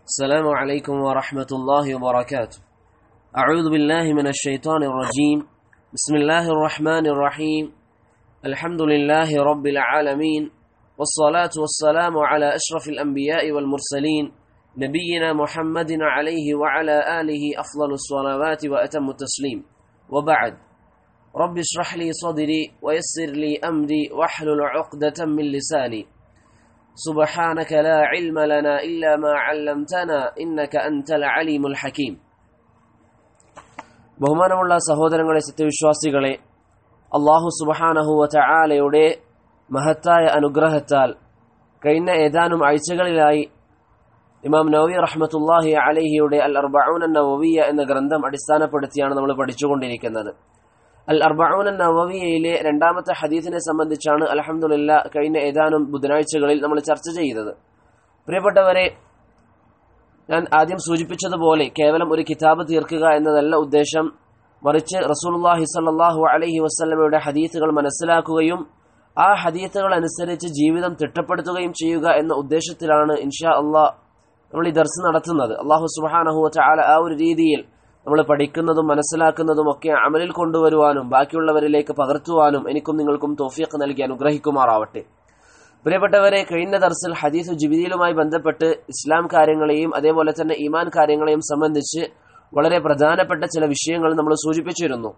السلام عليكم ورحمة الله وبركاته أعوذ بالله من الشيطان الرجيم بسم الله الرحمن الرحيم الحمد لله رب العالمين والصلاة والسلام على أشرف الأنبياء والمرسلين نبينا محمد عليه وعلى آله أفضل الصلوات وأتم التسليم وبعد رب اشرح لي صدري ويسر لي أمري واحلل عقدة من لساني سبحانك لا علم لنا إلا ما علمتنا إنك أنت العليم الحكيم ബഹുമാനമുള്ള സഹോദരങ്ങളെ സത്യവിശ്വാസികളെ അള്ളാഹു സുബഹാനഹുവ ചായാലയുടെ മഹത്തായ അനുഗ്രഹത്താൽ കഴിഞ്ഞ ഏതാനും ആഴ്ചകളിലായി ഇമാം നവി റഹ്മത്തുല്ലാഹി അലഹിയുടെ അൽ അർബഊൻ നവവിയ എന്ന ഗ്രന്ഥം അടിസ്ഥാനപ്പെടുത്തിയാണ് നമ്മൾ പഠിച്ചുകൊണ്ടിരിക്കുന്നത് അൽ അർബഊൻ നവവിയയിലെ രണ്ടാമത്തെ ഹദീസിനെ സംബന്ധിച്ചാണ് അലഹമുല്ല കഴിഞ്ഞ ഏതാനും ബുധനാഴ്ചകളിൽ നമ്മൾ ചർച്ച ചെയ്തത് പ്രിയപ്പെട്ടവരെ ഞാൻ ആദ്യം സൂചിപ്പിച്ചതുപോലെ കേവലം ഒരു കിതാബ് തീർക്കുക എന്നതല്ല ഉദ്ദേശം മറിച്ച് റസൂലുള്ളാഹി സ്വല്ലല്ലാഹു അലൈഹി വസല്ലമയുടെ ഹദീസുകൾ മനസ്സിലാക്കുകയും ആ ഹദീസുകൾ അനുസരിച്ച് ജീവിതം തിട്ടപ്പെടുത്തുകയും ചെയ്യുക എന്ന ഉദ്ദേശത്തിലാണ് ഇൻഷാ അള്ളാഹ് നമ്മൾ ഈ ദർസ് നടത്തുന്നത് അള്ളാഹു സുബാനഹു ചാല ആ ഒരു രീതിയിൽ നമ്മൾ പഠിക്കുന്നതും മനസ്സിലാക്കുന്നതും ഒക്കെ അമലിൽ കൊണ്ടുവരുവാനും ബാക്കിയുള്ളവരിലേക്ക് പകർത്തുവാനും എനിക്കും നിങ്ങൾക്കും തോഫിയൊക്കെ നൽകി അനുഗ്രഹിക്കുമാറാവട്ടെ പ്രിയപ്പെട്ടവരെ കഴിഞ്ഞ ദർസിൽ ഹദീസ് ജിബിദിയിലുമായി ബന്ധപ്പെട്ട് ഇസ്ലാം കാര്യങ്ങളെയും അതേപോലെ തന്നെ ഈമാൻ കാര്യങ്ങളെയും സംബന്ധിച്ച് വളരെ പ്രധാനപ്പെട്ട ചില വിഷയങ്ങൾ നമ്മൾ സൂചിപ്പിച്ചിരുന്നു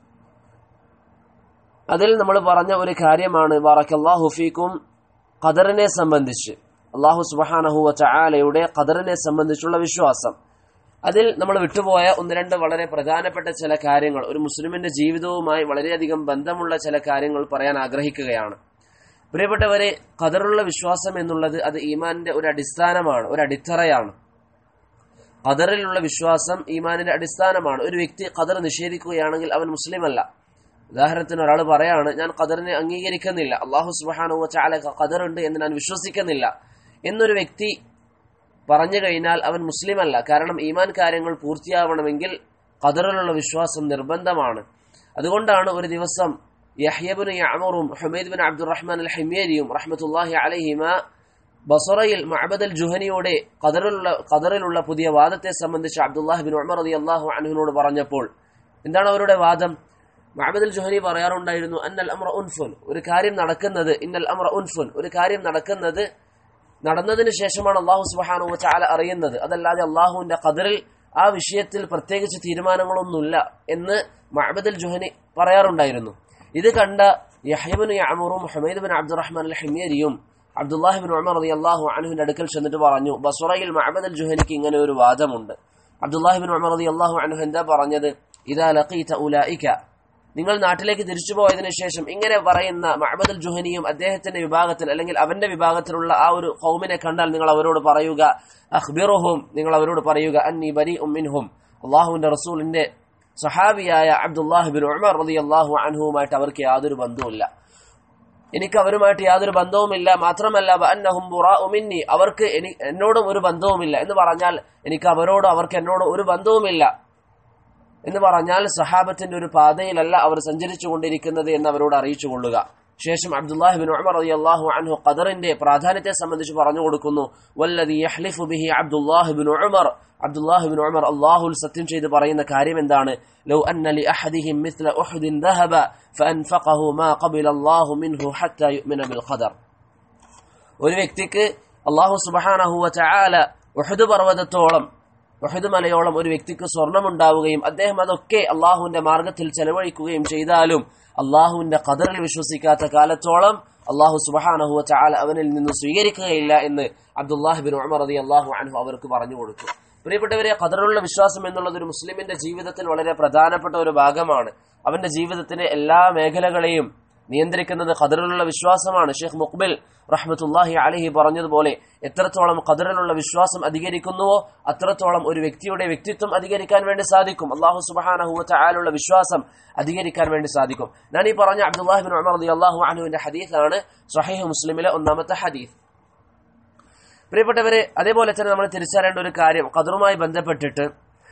അതിൽ നമ്മൾ പറഞ്ഞ ഒരു കാര്യമാണ് ബാറക്കല്ലാഹു ഫീക്കും ഖദറിനെ സംബന്ധിച്ച് അള്ളാഹു സുബഹാനഹുവ ചായാലയുടെ ഖദറിനെ സംബന്ധിച്ചുള്ള വിശ്വാസം അതിൽ നമ്മൾ വിട്ടുപോയ ഒന്ന് രണ്ട് വളരെ പ്രധാനപ്പെട്ട ചില കാര്യങ്ങൾ ഒരു മുസ്ലിമിന്റെ ജീവിതവുമായി വളരെയധികം ബന്ധമുള്ള ചില കാര്യങ്ങൾ പറയാൻ ആഗ്രഹിക്കുകയാണ് പ്രിയപ്പെട്ടവരെ ഖദറുള്ള വിശ്വാസം എന്നുള്ളത് അത് ഈമാനിന്റെ ഒരു അടിസ്ഥാനമാണ് ഒരു അടിത്തറയാണ് ഖദറിലുള്ള വിശ്വാസം ഈമാനിന്റെ അടിസ്ഥാനമാണ് ഒരു വ്യക്തി ഖദർ നിഷേധിക്കുകയാണെങ്കിൽ അവൻ മുസ്ലിം അല്ല ഉദാഹരണത്തിന് ഒരാൾ പറയാണ് ഞാൻ ഖദറിനെ അംഗീകരിക്കുന്നില്ല അള്ളാഹു സുബാനു ചാല ഖദറുണ്ട് എന്ന് ഞാൻ വിശ്വസിക്കുന്നില്ല എന്നൊരു വ്യക്തി പറഞ്ഞു കഴിഞ്ഞാൽ അവൻ മുസ്ലിം അല്ല കാരണം ഈമാൻ കാര്യങ്ങൾ പൂർത്തിയാവണമെങ്കിൽ ഖദറിലുള്ള വിശ്വാസം നിർബന്ധമാണ് അതുകൊണ്ടാണ് ഒരു ദിവസം യഹ്യബിൻ യഅമറും ഹുമൈദ് ബിൻ അബ്ദുറഹ്മാൻ അൽ ഹമിയരിയും റഹ്മത്തുല്ലാഹി അലഹിമ ബസറയിൽ മഅബദ് അൽ ജുഹനിയുടെ ഖദറിലുള്ള ഖദറിലുള്ള പുതിയ വാദത്തെ സംബന്ധിച്ച് അബ്ദുല്ലാഹി ബിൻ ഉമർ റളിയല്ലാഹു അൻഹുവിനോട് പറഞ്ഞപ്പോൾ എന്താണ് അവരുടെ വാദം മഅബദ് അൽ ജുഹനി പറയാറുണ്ടായിരുന്നു അന്നൽ അമ്ര ഉൻഫുൻ ഒരു കാര്യം നടക്കുന്നത് ഇന്നൽ അമ്ര ഉൻഫുൻ ഒരു കാര്യം നടക്കുന്നത് നടന്നതിന് ശേഷമാണ് അള്ളാഹു സുബാനു ചാല അറിയുന്നത് അതല്ലാതെ അള്ളാഹുവിന്റെ ഖദറിൽ ആ വിഷയത്തിൽ പ്രത്യേകിച്ച് തീരുമാനങ്ങളൊന്നുമില്ല എന്ന് മഹബദ് അൽ ജുഹനി പറയാറുണ്ടായിരുന്നു ഇത് കണ്ട യഹ്യബിൻ യഅമറും ഹമീദ് ബിൻ അബ്ദുറഹ്മാൻ അൽ ഹമിയരിയും അബ്ദുല്ലാഹിബിൻ ഉമർ റതി അള്ളാഹു അനുവിന്റെ അടുക്കൽ ചെന്നിട്ട് പറഞ്ഞു ബസുറയിൽ മഹബദ് അൽ ജുഹനിക്ക് ഇങ്ങനെ ഒരു വാദമുണ്ട് അബ്ദുല്ലാഹിബിൻ ഉമർ റതി അള്ളാഹു അനുഹ് എന്താ പറഞ്ഞത് ഇതാ ലഖീത ഉലൈക നിങ്ങൾ നാട്ടിലേക്ക് തിരിച്ചു പോയതിനു ശേഷം ഇങ്ങനെ പറയുന്ന മഹബദ് അൽ ജുഹനിയും അദ്ദേഹത്തിന്റെ വിഭാഗത്തിൽ അല്ലെങ്കിൽ അവന്റെ വിഭാഗത്തിലുള്ള ആ ഒരു ഹൗമിനെ കണ്ടാൽ നിങ്ങൾ അവരോട് പറയുക അഖ്ബിറുഹും നിങ്ങൾ അവരോട് പറയുക അന്നി ബരി ഉമ്മിൻഹും അള്ളാഹുവിന്റെ റസൂലിന്റെ സഹാബിയായ അബ്ദുല്ലാഹിബിൻ ഉമർ റതി അള്ളാഹു അൻഹുവുമായിട്ട് അവർക്ക് യാതൊരു ബന്ധവുമില്ല എനിക്ക് അവരുമായിട്ട് യാതൊരു ബന്ധവുമില്ല മാത്രമല്ല അന്നഹും മിന്നി അവർക്ക് എന്നോടും ഒരു ബന്ധവുമില്ല എന്ന് പറഞ്ഞാൽ എനിക്ക് അവരോടും അവർക്ക് എന്നോടും ഒരു ബന്ധവുമില്ല എന്ന് പറഞ്ഞാൽ സഹാബത്തിന്റെ ഒരു പാതയിലല്ല അവർ സഞ്ചരിച്ചു കൊണ്ടിരിക്കുന്നത് എന്ന് അവരോട് അറിയിച്ചു കൊള്ളുക ശേഷം അബ്ദുല്ലാഹിബിൻ ഉമർ റതി അള്ളാഹു അൻഹു ഖദറിന്റെ പ്രാധാന്യത്തെ സംബന്ധിച്ച് പറഞ്ഞു കൊടുക്കുന്നു വല്ലതി യഹ്ലിഫു ബിഹി അബ്ദുല്ലാഹിബിൻ ഉമർ അബ്ദുല്ലാഹിബിൻ ഉമർ അള്ളാഹുൽ സത്യം ചെയ്ത് പറയുന്ന കാര്യം എന്താണ് ലൗ അന്ന ലി അഹദിഹിം മിസ്ല ഉഹ്ദിൻ ദഹബ ഫഅൻഫഖഹു മാ ഖബില അല്ലാഹു മിൻഹു ഹത്താ യുഅ്മിന ബിൽ ഖദർ ഒരു വ്യക്തിക്ക് അള്ളാഹു സുബ്ഹാനഹു വ തആല ഉഹദ് പർവ്വതത്തോളം ഉഹദ് മലയോളം ഒരു വ്യക്തിക്ക് സ്വർണമുണ്ടാവുകയും അദ്ദേഹം അതൊക്കെ അള്ളാഹുവിന്റെ മാർഗത്തിൽ ചെലവഴിക്കുകയും ചെയ്താലും അള്ളാഹുവിന്റെ ഖദറിൽ വിശ്വസിക്കാത്ത കാലത്തോളം അള്ളാഹു സുബഹാനഹു ചാല അവനിൽ നിന്ന് സ്വീകരിക്കുകയില്ല എന്ന് അബ്ദുല്ലാഹിബിൻ ഉമർ റതി അള്ളാഹു അൻഹു അവർക്ക് പറഞ്ഞു കൊടുത്തു പ്രിയപ്പെട്ടവരെ ഖദറുള്ള വിശ്വാസം എന്നുള്ളത് ഒരു മുസ്ലിമിന്റെ ജീവിതത്തിൽ വളരെ പ്രധാനപ്പെട്ട ഒരു ഭാഗമാണ് അവന്റെ ജീവിതത്തിന്റെ എല്ലാ മേഖലകളെയും നിയന്ത്രിക്കുന്നത് ഖദറിലുള്ള വിശ്വാസമാണ് ഷെയ്ഖ് മുഖ്ബിൽ റഹ്മത്തുല്ലാഹി അലഹി പറഞ്ഞതുപോലെ എത്രത്തോളം ഖദറിലുള്ള വിശ്വാസം അധികരിക്കുന്നുവോ അത്രത്തോളം ഒരു വ്യക്തിയുടെ വ്യക്തിത്വം അധികരിക്കാൻ വേണ്ടി സാധിക്കും അള്ളാഹു സുബാനഹുവത്ത ആലുള്ള വിശ്വാസം അധികരിക്കാൻ വേണ്ടി സാധിക്കും ഞാൻ ഈ പറഞ്ഞ അബ്ദുല്ലാഹിബിൻ ഉമർ അലി അള്ളാഹു അനുവിന്റെ ഹദീസാണ് സഹീഹ് മുസ്ലിമിലെ ഒന്നാമത്തെ ഹദീസ് പ്രിയപ്പെട്ടവരെ അതേപോലെ തന്നെ നമ്മൾ തിരിച്ചറിയേണ്ട ഒരു കാര്യം ഖദറുമായി ബന്ധപ്പെട്ടിട്ട്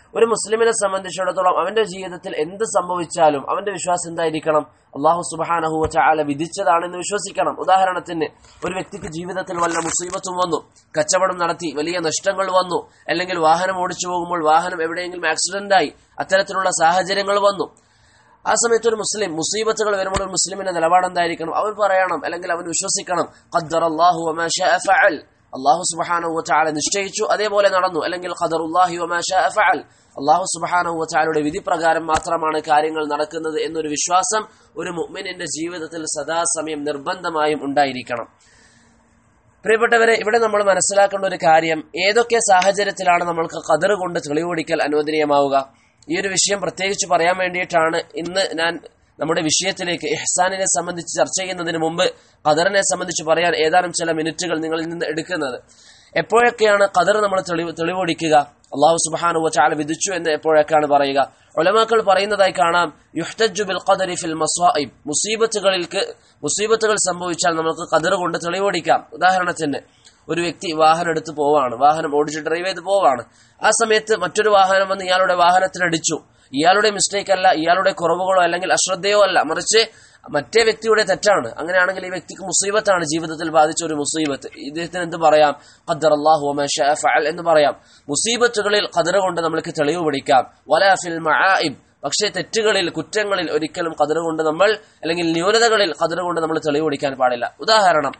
ഒരു മുസ്ലിമിനെ സംബന്ധിച്ചിടത്തോളം അവന്റെ ജീവിതത്തിൽ എന്ത് സംഭവിച്ചാലും അവന്റെ വിശ്വാസം എന്തായിരിക്കണം അള്ളാഹു സുബാനഹു ചാല വിധിച്ചതാണെന്ന് വിശ്വസിക്കണം ഉദാഹരണത്തിന് ഒരു വ്യക്തിക്ക് ജീവിതത്തിൽ വല്ല മുസീബത്തും വന്നു കച്ചവടം നടത്തി വലിയ നഷ്ടങ്ങൾ വന്നു അല്ലെങ്കിൽ വാഹനം ഓടിച്ചു പോകുമ്പോൾ വാഹനം എവിടെയെങ്കിലും ആക്സിഡന്റ് ആയി അത്തരത്തിലുള്ള സാഹചര്യങ്ങൾ വന്നു ആ സമയത്ത് ഒരു മുസ്ലിം മുസീബത്തുകൾ വരുമ്പോൾ ഒരു മുസ്ലിമിന്റെ നിലപാട് എന്തായിരിക്കണം അവൻ പറയണം അല്ലെങ്കിൽ അവൻ വിശ്വസിക്കണം ഖദ്ദർ അല്ലാഹു വമാ ശാഅ ഫഅൽ അള്ളാഹു സുബ്ഹാനഹു വതആല നിശ്ചയിച്ചു അതേപോലെ നടന്നു അല്ലെങ്കിൽ ഖദറുല്ലാഹി വമാ ശാഅ ഫഅൽ അള്ളാഹു സുബ്ഹാനഹു വതആലയുടെ വിധി പ്രകാരം മാത്രമാണ് കാര്യങ്ങൾ നടക്കുന്നത് എന്നൊരു വിശ്വാസം ഒരു മുഅ്മിനിന്റെ ജീവിതത്തിൽ സദാസമയം നിർബന്ധമായും ഉണ്ടായിരിക്കണം പ്രിയപ്പെട്ടവരെ ഇവിടെ നമ്മൾ മനസ്സിലാക്കേണ്ട ഒരു കാര്യം ഏതൊക്കെ സാഹചര്യത്തിലാണ് നമ്മൾക്ക് കതറ് കൊണ്ട് തെളിവൊടിക്കൽ അനുവദനീയമാവുക ഈ ഒരു വിഷയം പ്രത്യേകിച്ച് പറയാൻ വേണ്ടിയിട്ടാണ് ഇന്ന് ഞാൻ നമ്മുടെ വിഷയത്തിലേക്ക് ഇഹ്സാനിനെ സംബന്ധിച്ച് ചർച്ച ചെയ്യുന്നതിന് മുമ്പ് ഖദറിനെ സംബന്ധിച്ച് പറയാൻ ഏതാനും ചില മിനിറ്റുകൾ നിങ്ങളിൽ നിന്ന് എടുക്കുന്നത് എപ്പോഴൊക്കെയാണ് ഖദർ നമ്മൾ തെളിവ് തെളിവൊടിക്കുക അള്ളാഹു സുബാനു ചാല വിധിച്ചു എന്ന് എപ്പോഴൊക്കെയാണ് പറയുക ഒലമാക്കൾ പറയുന്നതായി കാണാം യുഹ്തജു ബിൽ ഖദരി ഫിൽ മസ്വാഇബ് മുസീബത്തുകൾക്ക് മുസീബത്തുകൾ സംഭവിച്ചാൽ നമുക്ക് ഖദർ കൊണ്ട് തെളിവൊടിക്കാം ഉദാഹരണത്തിന് ഒരു വ്യക്തി വാഹനം എടുത്ത് പോവാണ് വാഹനം ഓടിച്ച് ഡ്രൈവ് ചെയ്ത് പോവാണ് ആ സമയത്ത് മറ്റൊരു വാഹനം വന്ന് ഇയാളുടെ വാഹനത്തിനടിച്ചു ഇയാളുടെ മിസ്റ്റേക്ക് അല്ല ഇയാളുടെ കുറവുകളോ അല്ലെങ്കിൽ അശ്രദ്ധയോ അല്ല മറിച്ച് മറ്റേ വ്യക്തിയുടെ തെറ്റാണ് അങ്ങനെയാണെങ്കിൽ ഈ വ്യക്തിക്ക് മുസീബത്താണ് ജീവിതത്തിൽ ബാധിച്ച ഒരു മുസീബത്ത് ഇദ്ദേഹത്തിന് എന്ത് പറയാം ഖദ്ദർ അള്ളാഹു ഫഅൽ എന്ന് പറയാം മുസീബത്തുകളിൽ ഖദർ കൊണ്ട് നമ്മൾക്ക് തെളിവ് പിടിക്കാം വലാഫിൽ മആഇബ് പക്ഷേ തെറ്റുകളിൽ കുറ്റങ്ങളിൽ ഒരിക്കലും ഖദർ കൊണ്ട് നമ്മൾ അല്ലെങ്കിൽ ന്യൂനതകളിൽ ഖദർ കൊണ്ട് നമ്മൾ തെളിവ് പിടിക്കാൻ പാടില്ല ഉദാഹരണം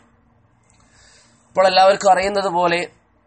ഇപ്പോൾ എല്ലാവർക്കും അറിയുന്നത് പോലെ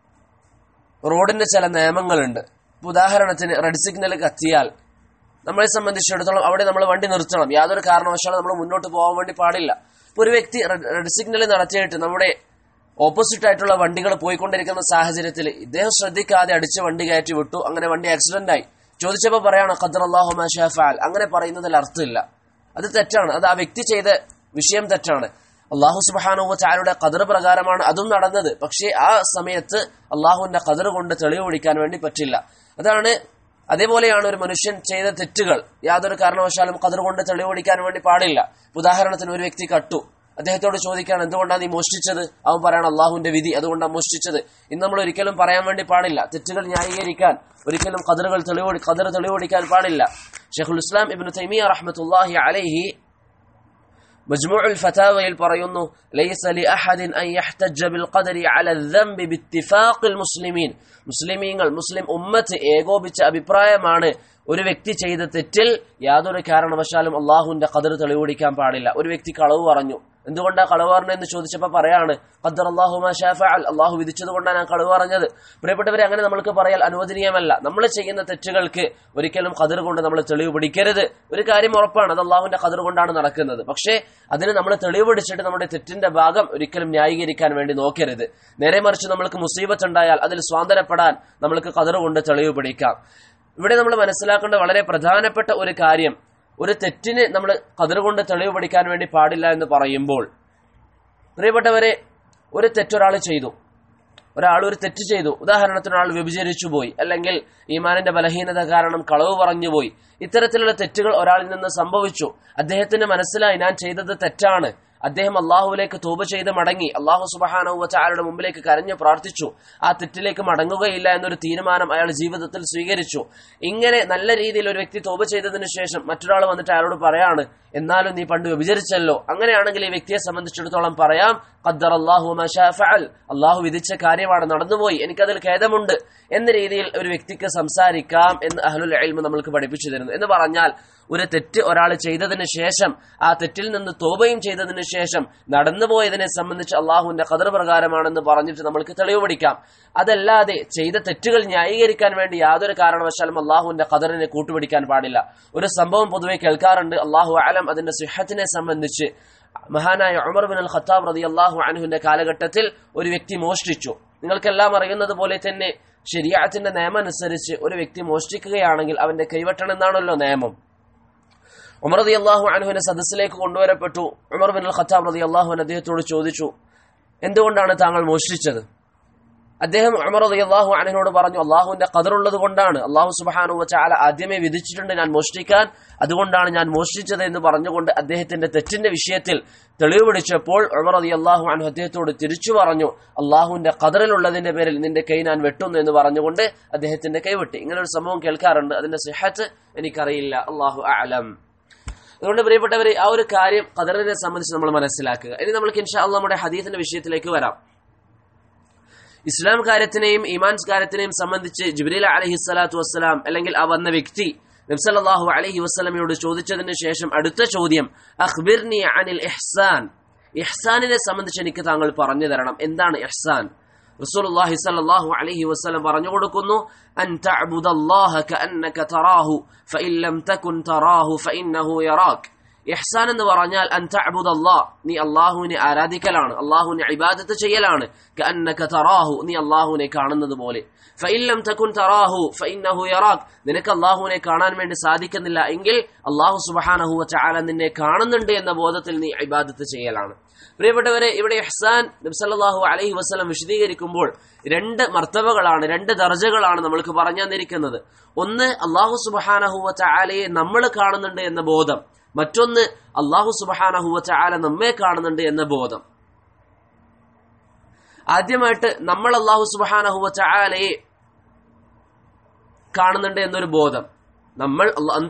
റോഡിന്റെ ചില നിയമങ്ങളുണ്ട് ഉദാഹരണത്തിന് റെഡ് സിഗ്നൽ കത്തിയാൽ നമ്മളെ സംബന്ധിച്ചിടത്തോളം അവിടെ നമ്മൾ വണ്ടി നിർത്തണം യാതൊരു കാരണവശാലും നമ്മൾ മുന്നോട്ട് പോകാൻ വേണ്ടി പാടില്ല ഇപ്പൊ ഒരു വ്യക്തി റെഡ് സിഗ്നൽ നടത്തിയിട്ട് നമ്മുടെ ഓപ്പോസിറ്റ് ആയിട്ടുള്ള വണ്ടികൾ പോയിക്കൊണ്ടിരിക്കുന്ന സാഹചര്യത്തിൽ ഇദ്ദേഹം ശ്രദ്ധിക്കാതെ അടിച്ച് വണ്ടി കയറ്റി വിട്ടു അങ്ങനെ വണ്ടി ആക്സിഡന്റ് ആയി ചോദിച്ചപ്പോൾ പറയാണ് ഖദർ അള്ളാഹു ഫാൽ അങ്ങനെ പറയുന്നതിൽ അർത്ഥമില്ല അത് തെറ്റാണ് അത് ആ വ്യക്തി ചെയ്ത വിഷയം തെറ്റാണ് അള്ളാഹു സുബാനുവ ചാരുടെ കതിർ പ്രകാരമാണ് അതും നടന്നത് പക്ഷേ ആ സമയത്ത് അള്ളാഹുവിന്റെ കതിർ കൊണ്ട് തെളിവ് പിടിക്കാൻ വേണ്ടി പറ്റില്ല അതാണ് അതേപോലെയാണ് ഒരു മനുഷ്യൻ ചെയ്ത തെറ്റുകൾ യാതൊരു കാരണവശാലും കതിർ കൊണ്ട് തെളിവ് പിടിക്കാൻ വേണ്ടി പാടില്ല ഉദാഹരണത്തിന് ഒരു വ്യക്തി കട്ടു അദ്ദേഹത്തോട് ചോദിക്കാൻ എന്തുകൊണ്ടാണ് നീ മോഷ്ടിച്ചത് അവൻ പറയണം അള്ളാഹുവിന്റെ വിധി അതുകൊണ്ടാണ് മോഷ്ടിച്ചത് ഇന്ന് നമ്മൾ ഒരിക്കലും പറയാൻ വേണ്ടി പാടില്ല തെറ്റുകൾ ന്യായീകരിക്കാൻ ഒരിക്കലും കതിറുകൾ തെളിവ് കതിർ തെളിവ് പിടിക്കാൻ പാടില്ല ഷെഖുൽ ഇസ്ലാം ഇബിൻ തൈമിയ റഹ്മത്തുല്ലാഹി അലൈഹി മജ്മുഉൽ ഫതാവയിൽ പറയുന്നു ലൈസ ലി അഹദിൻ അൻ യഹ്തജ്ജ ബിൽ ഖദരി അല الذنب باتفاق المسلمين മുസ്ലിമീങ്ങൾ മുസ്ലിം ഉമ്മത്ത് ഏകോപിച്ച അഭിപ്രായമാണ് ഒരു വ്യക്തി ചെയ്ത തെറ്റിൽ യാതൊരു കാരണവശാലും അള്ളാഹുവിന്റെ കതിർ തെളിവൊടിക്കാൻ പാടില്ല ഒരു വ്യക്തി കളവ് പറഞ്ഞു എന്തുകൊണ്ടാ കളവ് പറഞ്ഞതെന്ന് ചോദിച്ചപ്പോൾ പറയാണ് ഖദ്ദർ അള്ളാഹു അള്ളാഹു വിധിച്ചത് കൊണ്ടാണ് ഞാൻ കളവ് പറഞ്ഞത് പ്രിയപ്പെട്ടവരെ അങ്ങനെ നമ്മൾക്ക് പറയാൽ അനുവദനീയമല്ല നമ്മൾ ചെയ്യുന്ന തെറ്റുകൾക്ക് ഒരിക്കലും കതിർ കൊണ്ട് നമ്മൾ തെളിവ് പിടിക്കരുത് ഒരു കാര്യം ഉറപ്പാണ് അത് അള്ളാഹുവിന്റെ കതിർ കൊണ്ടാണ് നടക്കുന്നത് പക്ഷേ അതിന് നമ്മൾ തെളിവ് പിടിച്ചിട്ട് നമ്മുടെ തെറ്റിന്റെ ഭാഗം ഒരിക്കലും ന്യായീകരിക്കാൻ വേണ്ടി നോക്കരുത് നേരെ മറിച്ച് നമ്മൾക്ക് മുസീബത്ത് ഉണ്ടായാൽ അതിൽ സ്വാതന്ത്ര്യപ്പെടാൻ നമ്മൾക്ക് കതിർ കൊണ്ട് തെളിവ് പിടിക്കാം ഇവിടെ നമ്മൾ മനസ്സിലാക്കേണ്ട വളരെ പ്രധാനപ്പെട്ട ഒരു കാര്യം ഒരു തെറ്റിന് നമ്മൾ കതിർ കൊണ്ട് തെളിവ് പഠിക്കാൻ വേണ്ടി പാടില്ല എന്ന് പറയുമ്പോൾ പ്രിയപ്പെട്ടവരെ ഒരു തെറ്റൊരാൾ ചെയ്തു ഒരാൾ ഒരു തെറ്റ് ചെയ്തു ഉദാഹരണത്തിന് ഒരാൾ വ്യഭിചരിച്ചു പോയി അല്ലെങ്കിൽ ഈമാനിന്റെ ബലഹീനത കാരണം കളവ് പറഞ്ഞുപോയി ഇത്തരത്തിലുള്ള തെറ്റുകൾ ഒരാളിൽ നിന്ന് സംഭവിച്ചു അദ്ദേഹത്തിന് മനസ്സിലായി ഞാൻ ചെയ്തത് തെറ്റാണ് അദ്ദേഹം അള്ളാഹുവിലേക്ക് തൂബ ചെയ്ത് മടങ്ങി അള്ളാഹു സുബഹാനവുവച്ചാരുടെ മുമ്പിലേക്ക് കരഞ്ഞു പ്രാർത്ഥിച്ചു ആ തെറ്റിലേക്ക് മടങ്ങുകയില്ല എന്നൊരു തീരുമാനം അയാൾ ജീവിതത്തിൽ സ്വീകരിച്ചു ഇങ്ങനെ നല്ല രീതിയിൽ ഒരു വ്യക്തി തോപ ചെയ്തതിനു ശേഷം മറ്റൊരാൾ വന്നിട്ട് അയാളോട് പറയാണ് എന്നാലും നീ പണ്ട് വിഭജിച്ചല്ലോ അങ്ങനെയാണെങ്കിൽ ഈ വ്യക്തിയെ സംബന്ധിച്ചിടത്തോളം പറയാം ഖദ്ദർ അള്ളാഹു അള്ളാഹു വിധിച്ച കാര്യമാണ് നടന്നുപോയി എനിക്കതിൽ ഖേദമുണ്ട് എന്ന രീതിയിൽ ഒരു വ്യക്തിക്ക് സംസാരിക്കാം എന്ന് അഹ്ലുൽ എൽമ് നമ്മൾക്ക് പഠിപ്പിച്ചു തരുന്നു എന്ന് പറഞ്ഞാൽ ഒരു തെറ്റ് ഒരാൾ ചെയ്തതിന് ശേഷം ആ തെറ്റിൽ നിന്ന് തോപയും ചെയ്തതിന് ശേഷം നടന്നുപോയതിനെ സംബന്ധിച്ച് അള്ളാഹുവിന്റെ കദർ പ്രകാരമാണെന്ന് പറഞ്ഞിട്ട് നമ്മൾക്ക് തെളിവ് പിടിക്കാം അതല്ലാതെ ചെയ്ത തെറ്റുകൾ ന്യായീകരിക്കാൻ വേണ്ടി യാതൊരു കാരണവശാലും അള്ളാഹുവിന്റെ കദറിനെ കൂട്ടുപിടിക്കാൻ പാടില്ല ഒരു സംഭവം പൊതുവെ കേൾക്കാറുണ്ട് അള്ളാഹു ആലം അതിന്റെ സിഹത്തിനെ സംബന്ധിച്ച് മഹാനായ ഉമർ ബിൻ അൽ ഖത്താബ് റതി അള്ളാഹു അനഹുവിന്റെ കാലഘട്ടത്തിൽ ഒരു വ്യക്തി മോഷ്ടിച്ചു നിങ്ങൾക്കെല്ലാം അറിയുന്നത് പോലെ തന്നെ ശരിയാത്തിന്റെ നിയമം അനുസരിച്ച് ഒരു വ്യക്തി മോഷ്ടിക്കുകയാണെങ്കിൽ അവന്റെ കൈവെട്ടണം എന്നാണല്ലോ നിയമം ഉമർ റതി അള്ളാഹു അനഹുവിനെ സദസ്സിലേക്ക് കൊണ്ടുവരപ്പെട്ടു ഉമർ ബിൻ അൽ ഖത്താബ് റതി അള്ളാഹു അദ്ദേഹത്തോട് ചോദിച്ചു എന്തുകൊണ്ടാണ് താങ്കൾ മോഷ്ടിച്ചത് അദ്ദേഹം ഉമർ അള്ളാഹു അനഹിനോട് പറഞ്ഞു അള്ളാഹുവിന്റെ കതറുള്ളത് കൊണ്ടാണ് അള്ളാഹു സുബാനു ചാല ആദ്യമേ വിധിച്ചിട്ടുണ്ട് ഞാൻ മോഷ്ടിക്കാൻ അതുകൊണ്ടാണ് ഞാൻ മോഷ്ടിച്ചത് എന്ന് പറഞ്ഞുകൊണ്ട് അദ്ദേഹത്തിന്റെ തെറ്റിന്റെ വിഷയത്തിൽ തെളിവ് പിടിച്ചപ്പോൾ ഉമർ അലി അള്ളാഹു അനഹു അദ്ദേഹത്തോട് തിരിച്ചു പറഞ്ഞു അള്ളാഹുവിന്റെ കതറിലുള്ളതിന്റെ പേരിൽ നിന്റെ കൈ ഞാൻ വെട്ടുന്നു എന്ന് പറഞ്ഞുകൊണ്ട് അദ്ദേഹത്തിന്റെ കൈ വെട്ടി ഇങ്ങനെ ഒരു സംഭവം കേൾക്കാറുണ്ട് അതിന്റെ സിഹത്ത് എനിക്കറിയില്ല അള്ളാഹു അലം അതുകൊണ്ട് പ്രിയപ്പെട്ടവരെ ആ ഒരു കാര്യം ഖദറിനെ സംബന്ധിച്ച് നമ്മൾ മനസ്സിലാക്കുക ഇനി നമുക്ക് ഇൻഷാ അള്ളാഹ് നമ്മുടെ ഹദീസിന്റെ വിഷയത്തിലേക്ക് വരാം ഇസ്ലാം കാര്യത്തിനെയും ഈമാൻസ് കാര്യത്തിനെയും സംബന്ധിച്ച് ജിബ്രീൽ അലഹി സ്വലാത്തു വസ്സലാം അല്ലെങ്കിൽ ആ വന്ന വ്യക്തി നബ്സല്ലാഹു അലഹി വസ്സലമയോട് ചോദിച്ചതിന് ശേഷം അടുത്ത ചോദ്യം അഖ്ബിർനി അനിൽ ഇഹ്സാൻ ഇഹ്സാനിനെ സംബന്ധിച്ച് എനിക്ക് താങ്കൾ പറഞ്ഞു തരണം എന്താണ് ഇഹ്സാൻ റസൂലുള്ളാഹി സ്വല്ലല്ലാഹു അലൈഹി വസല്ലം പറഞ്ഞു കൊടുക്കുന്നു അൻ തഅബുദല്ലാഹ കഅന്നക തറാഹു ഫഇൻ ലം തകുൻ തറാഹു ഫഇന്നഹു യറാക് ഇഹ്സാൻ എന്ന് പറഞ്ഞാൽ അൻ തഅബുദല്ലാ നീ അല്ലാഹുവിനെ ആരാധിക്കലാണ് അല്ലാഹുവിനെ ഇബാദത്ത് ചെയ്യലാണ് കഅന്നക തറാഹു നീ അല്ലാഹുവിനെ കാണുന്നത് പോലെ ഫഇൻ ലം തകുൻ തറാഹു ഫഇന്നഹു യറാക് നിനക്ക് അല്ലാഹുവിനെ കാണാൻ വേണ്ടി സാധിക്കുന്നില്ല എങ്കിൽ അല്ലാഹു സുബ്ഹാനഹു വതആല നിന്നെ കാണുന്നുണ്ട് എന്ന ബോധത്തിൽ നീ ഇബാദത്ത് ചെയ്യലാണ് പ്രിയപ്പെട്ടവരെ ഇവിടെ ഇഹ്സാൻ നബ്സല്ലാഹു അലൈഹി വസ്ലം വിശദീകരിക്കുമ്പോൾ രണ്ട് മർത്തബകളാണ് രണ്ട് ദർജകളാണ് നമ്മൾക്ക് പറഞ്ഞു തന്നിരിക്കുന്നത് ഒന്ന് അള്ളാഹു സുബഹാനഹുവ ചാലയെ നമ്മൾ കാണുന്നുണ്ട് എന്ന ബോധം മറ്റൊന്ന് അള്ളാഹു സുബഹാനഹുവ ചാല നമ്മെ കാണുന്നുണ്ട് എന്ന ബോധം ആദ്യമായിട്ട് നമ്മൾ അള്ളാഹു സുബഹാനഹുവ ചാലയെ കാണുന്നുണ്ട് എന്നൊരു ബോധം നമ്മൾ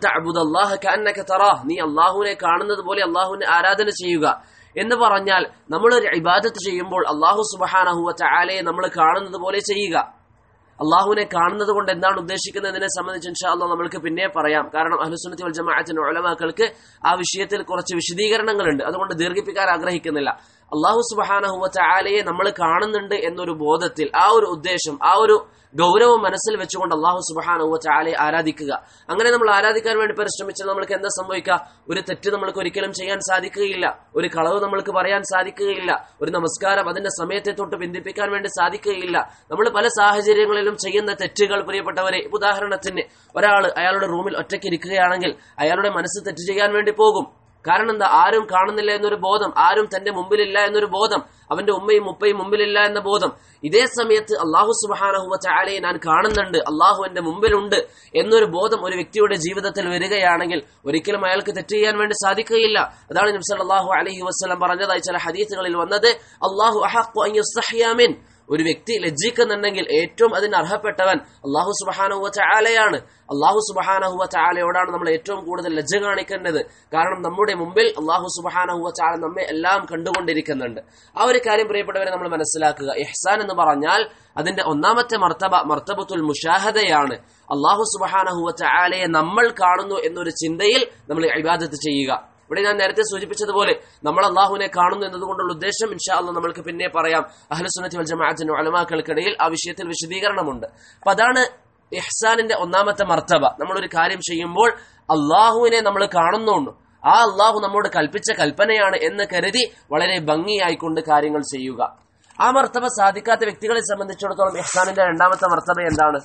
നീ അള്ളാഹുവിനെ കാണുന്നത് പോലെ അള്ളാഹുവിനെ ആരാധന ചെയ്യുക എന്ന് പറഞ്ഞാൽ നമ്മൾ ഒരു ഇബാദത്ത് ചെയ്യുമ്പോൾ അള്ളാഹു സുബഹാനഹുവ ചാലയെ നമ്മൾ കാണുന്നത് പോലെ ചെയ്യുക അള്ളാഹുവിനെ കാണുന്നത് കൊണ്ട് എന്താണ് ഉദ്ദേശിക്കുന്നതിനെ സംബന്ധിച്ച് ഇൻഷാ അള്ളാഹ് നമ്മൾക്ക് പിന്നെ പറയാം കാരണം അഹ്ലുസുന്നത്തി വൽ ജമാഅത്തിന്റെ ഉലമാക്കൾക്ക് ആ വിഷയത്തിൽ കുറച്ച് വിശദീകരണങ്ങളുണ്ട് അതുകൊണ്ട് ദീർഘിപ്പിക്കാൻ ആഗ്രഹിക്കുന്നില്ല അള്ളാഹു സുബഹാനഹുവ ചാലയെ നമ്മൾ കാണുന്നുണ്ട് എന്നൊരു ബോധത്തിൽ ആ ഒരു ഉദ്ദേശം ആ ഒരു ഗൗരവം മനസ്സിൽ വെച്ചുകൊണ്ട് അള്ളാഹു സുബഹാനുവ ചാലയെ ആരാധിക്കുക അങ്ങനെ നമ്മൾ ആരാധിക്കാൻ വേണ്ടി പരിശ്രമിച്ചാൽ നമ്മൾക്ക് എന്താ സംഭവിക്കുക ഒരു തെറ്റ് നമ്മൾക്ക് ഒരിക്കലും ചെയ്യാൻ സാധിക്കുകയില്ല ഒരു കളവ് നമ്മൾക്ക് പറയാൻ സാധിക്കുകയില്ല ഒരു നമസ്കാരം അതിന്റെ സമയത്തെ തൊട്ട് ബന്ധിപ്പിക്കാൻ വേണ്ടി സാധിക്കുകയില്ല നമ്മൾ പല സാഹചര്യങ്ങളിലും ചെയ്യുന്ന തെറ്റുകൾ പ്രിയപ്പെട്ടവരെ ഉദാഹരണത്തിന് ഒരാൾ അയാളുടെ റൂമിൽ ഒറ്റയ്ക്ക് ഇരിക്കുകയാണെങ്കിൽ അയാളുടെ മനസ്സ് തെറ്റ് ചെയ്യാൻ വേണ്ടി പോകും കാരണം എന്താ ആരും കാണുന്നില്ല എന്നൊരു ബോധം ആരും തന്റെ മുമ്പിലില്ല എന്നൊരു ബോധം അവന്റെ ഉമ്മയും ഉപ്പയും മുമ്പിലില്ല എന്ന ബോധം ഇതേ സമയത്ത് അള്ളാഹു സുബാനഹുവ ചാലയെ ഞാൻ കാണുന്നുണ്ട് അള്ളാഹു എന്റെ മുമ്പിലുണ്ട് എന്നൊരു ബോധം ഒരു വ്യക്തിയുടെ ജീവിതത്തിൽ വരികയാണെങ്കിൽ ഒരിക്കലും അയാൾക്ക് തെറ്റ് ചെയ്യാൻ വേണ്ടി സാധിക്കുകയില്ല അതാണ് നബ്സൽ അള്ളാഹു അലഹി വസ്ലം പറഞ്ഞതായി ചില ഹദീസുകളിൽ വന്നത് അള്ളാഹു അഹഖുമിൻ ഒരു വ്യക്തി ലജ്ജിക്കുന്നുണ്ടെങ്കിൽ ഏറ്റവും അതിന് അർഹപ്പെട്ടവൻ അള്ളാഹു സുബഹാനുവ ചാലയാണ് അള്ളാഹു സുബഹാനഹുവ ചാലയോടാണ് നമ്മൾ ഏറ്റവും കൂടുതൽ ലജ്ജ കാണിക്കേണ്ടത് കാരണം നമ്മുടെ മുമ്പിൽ അള്ളാഹു സുബഹാനഹുവ ചാല നമ്മെ എല്ലാം കണ്ടുകൊണ്ടിരിക്കുന്നുണ്ട് ആ ഒരു കാര്യം പ്രിയപ്പെട്ടവരെ നമ്മൾ മനസ്സിലാക്കുക ഇഹ്സാൻ എന്ന് പറഞ്ഞാൽ അതിന്റെ ഒന്നാമത്തെ മർത്തബ മർത്തബത്തുൽ മുഷാഹദയാണ് അള്ളാഹു സുബഹാനഹുവ ചാലയെ നമ്മൾ കാണുന്നു എന്നൊരു ചിന്തയിൽ നമ്മൾ ഇബാദത്ത് ചെയ്യുക ഇവിടെ ഞാൻ നേരത്തെ സൂചിപ്പിച്ചതുപോലെ നമ്മൾ അള്ളാഹുവിനെ കാണുന്നു എന്നതുകൊണ്ടുള്ള ഉദ്ദേശം ഇൻഷാ അള്ളാഹ് നമ്മൾക്ക് പിന്നെ പറയാം അഹ്ലുസുന്നത്തി വൽ ജമാഅത്തിന്റെ ഉലമാക്കൾക്കിടയിൽ ആ വിഷയത്തിൽ വിശദീകരണമുണ്ട് അപ്പൊ അതാണ് ഇഹ്സാനിന്റെ ഒന്നാമത്തെ മർത്തബ നമ്മളൊരു കാര്യം ചെയ്യുമ്പോൾ അള്ളാഹുവിനെ നമ്മൾ കാണുന്നുണ്ട് ആ അള്ളാഹു നമ്മോട് കൽപ്പിച്ച കൽപ്പനയാണ് എന്ന് കരുതി വളരെ ഭംഗിയായിക്കൊണ്ട് കാര്യങ്ങൾ ചെയ്യുക ആ മർത്തബ സാധിക്കാത്ത വ്യക്തികളെ സംബന്ധിച്ചിടത്തോളം ഇഹ്സാനിന്റെ രണ്ടാമത്തെ മർത്തബ എന്താണ്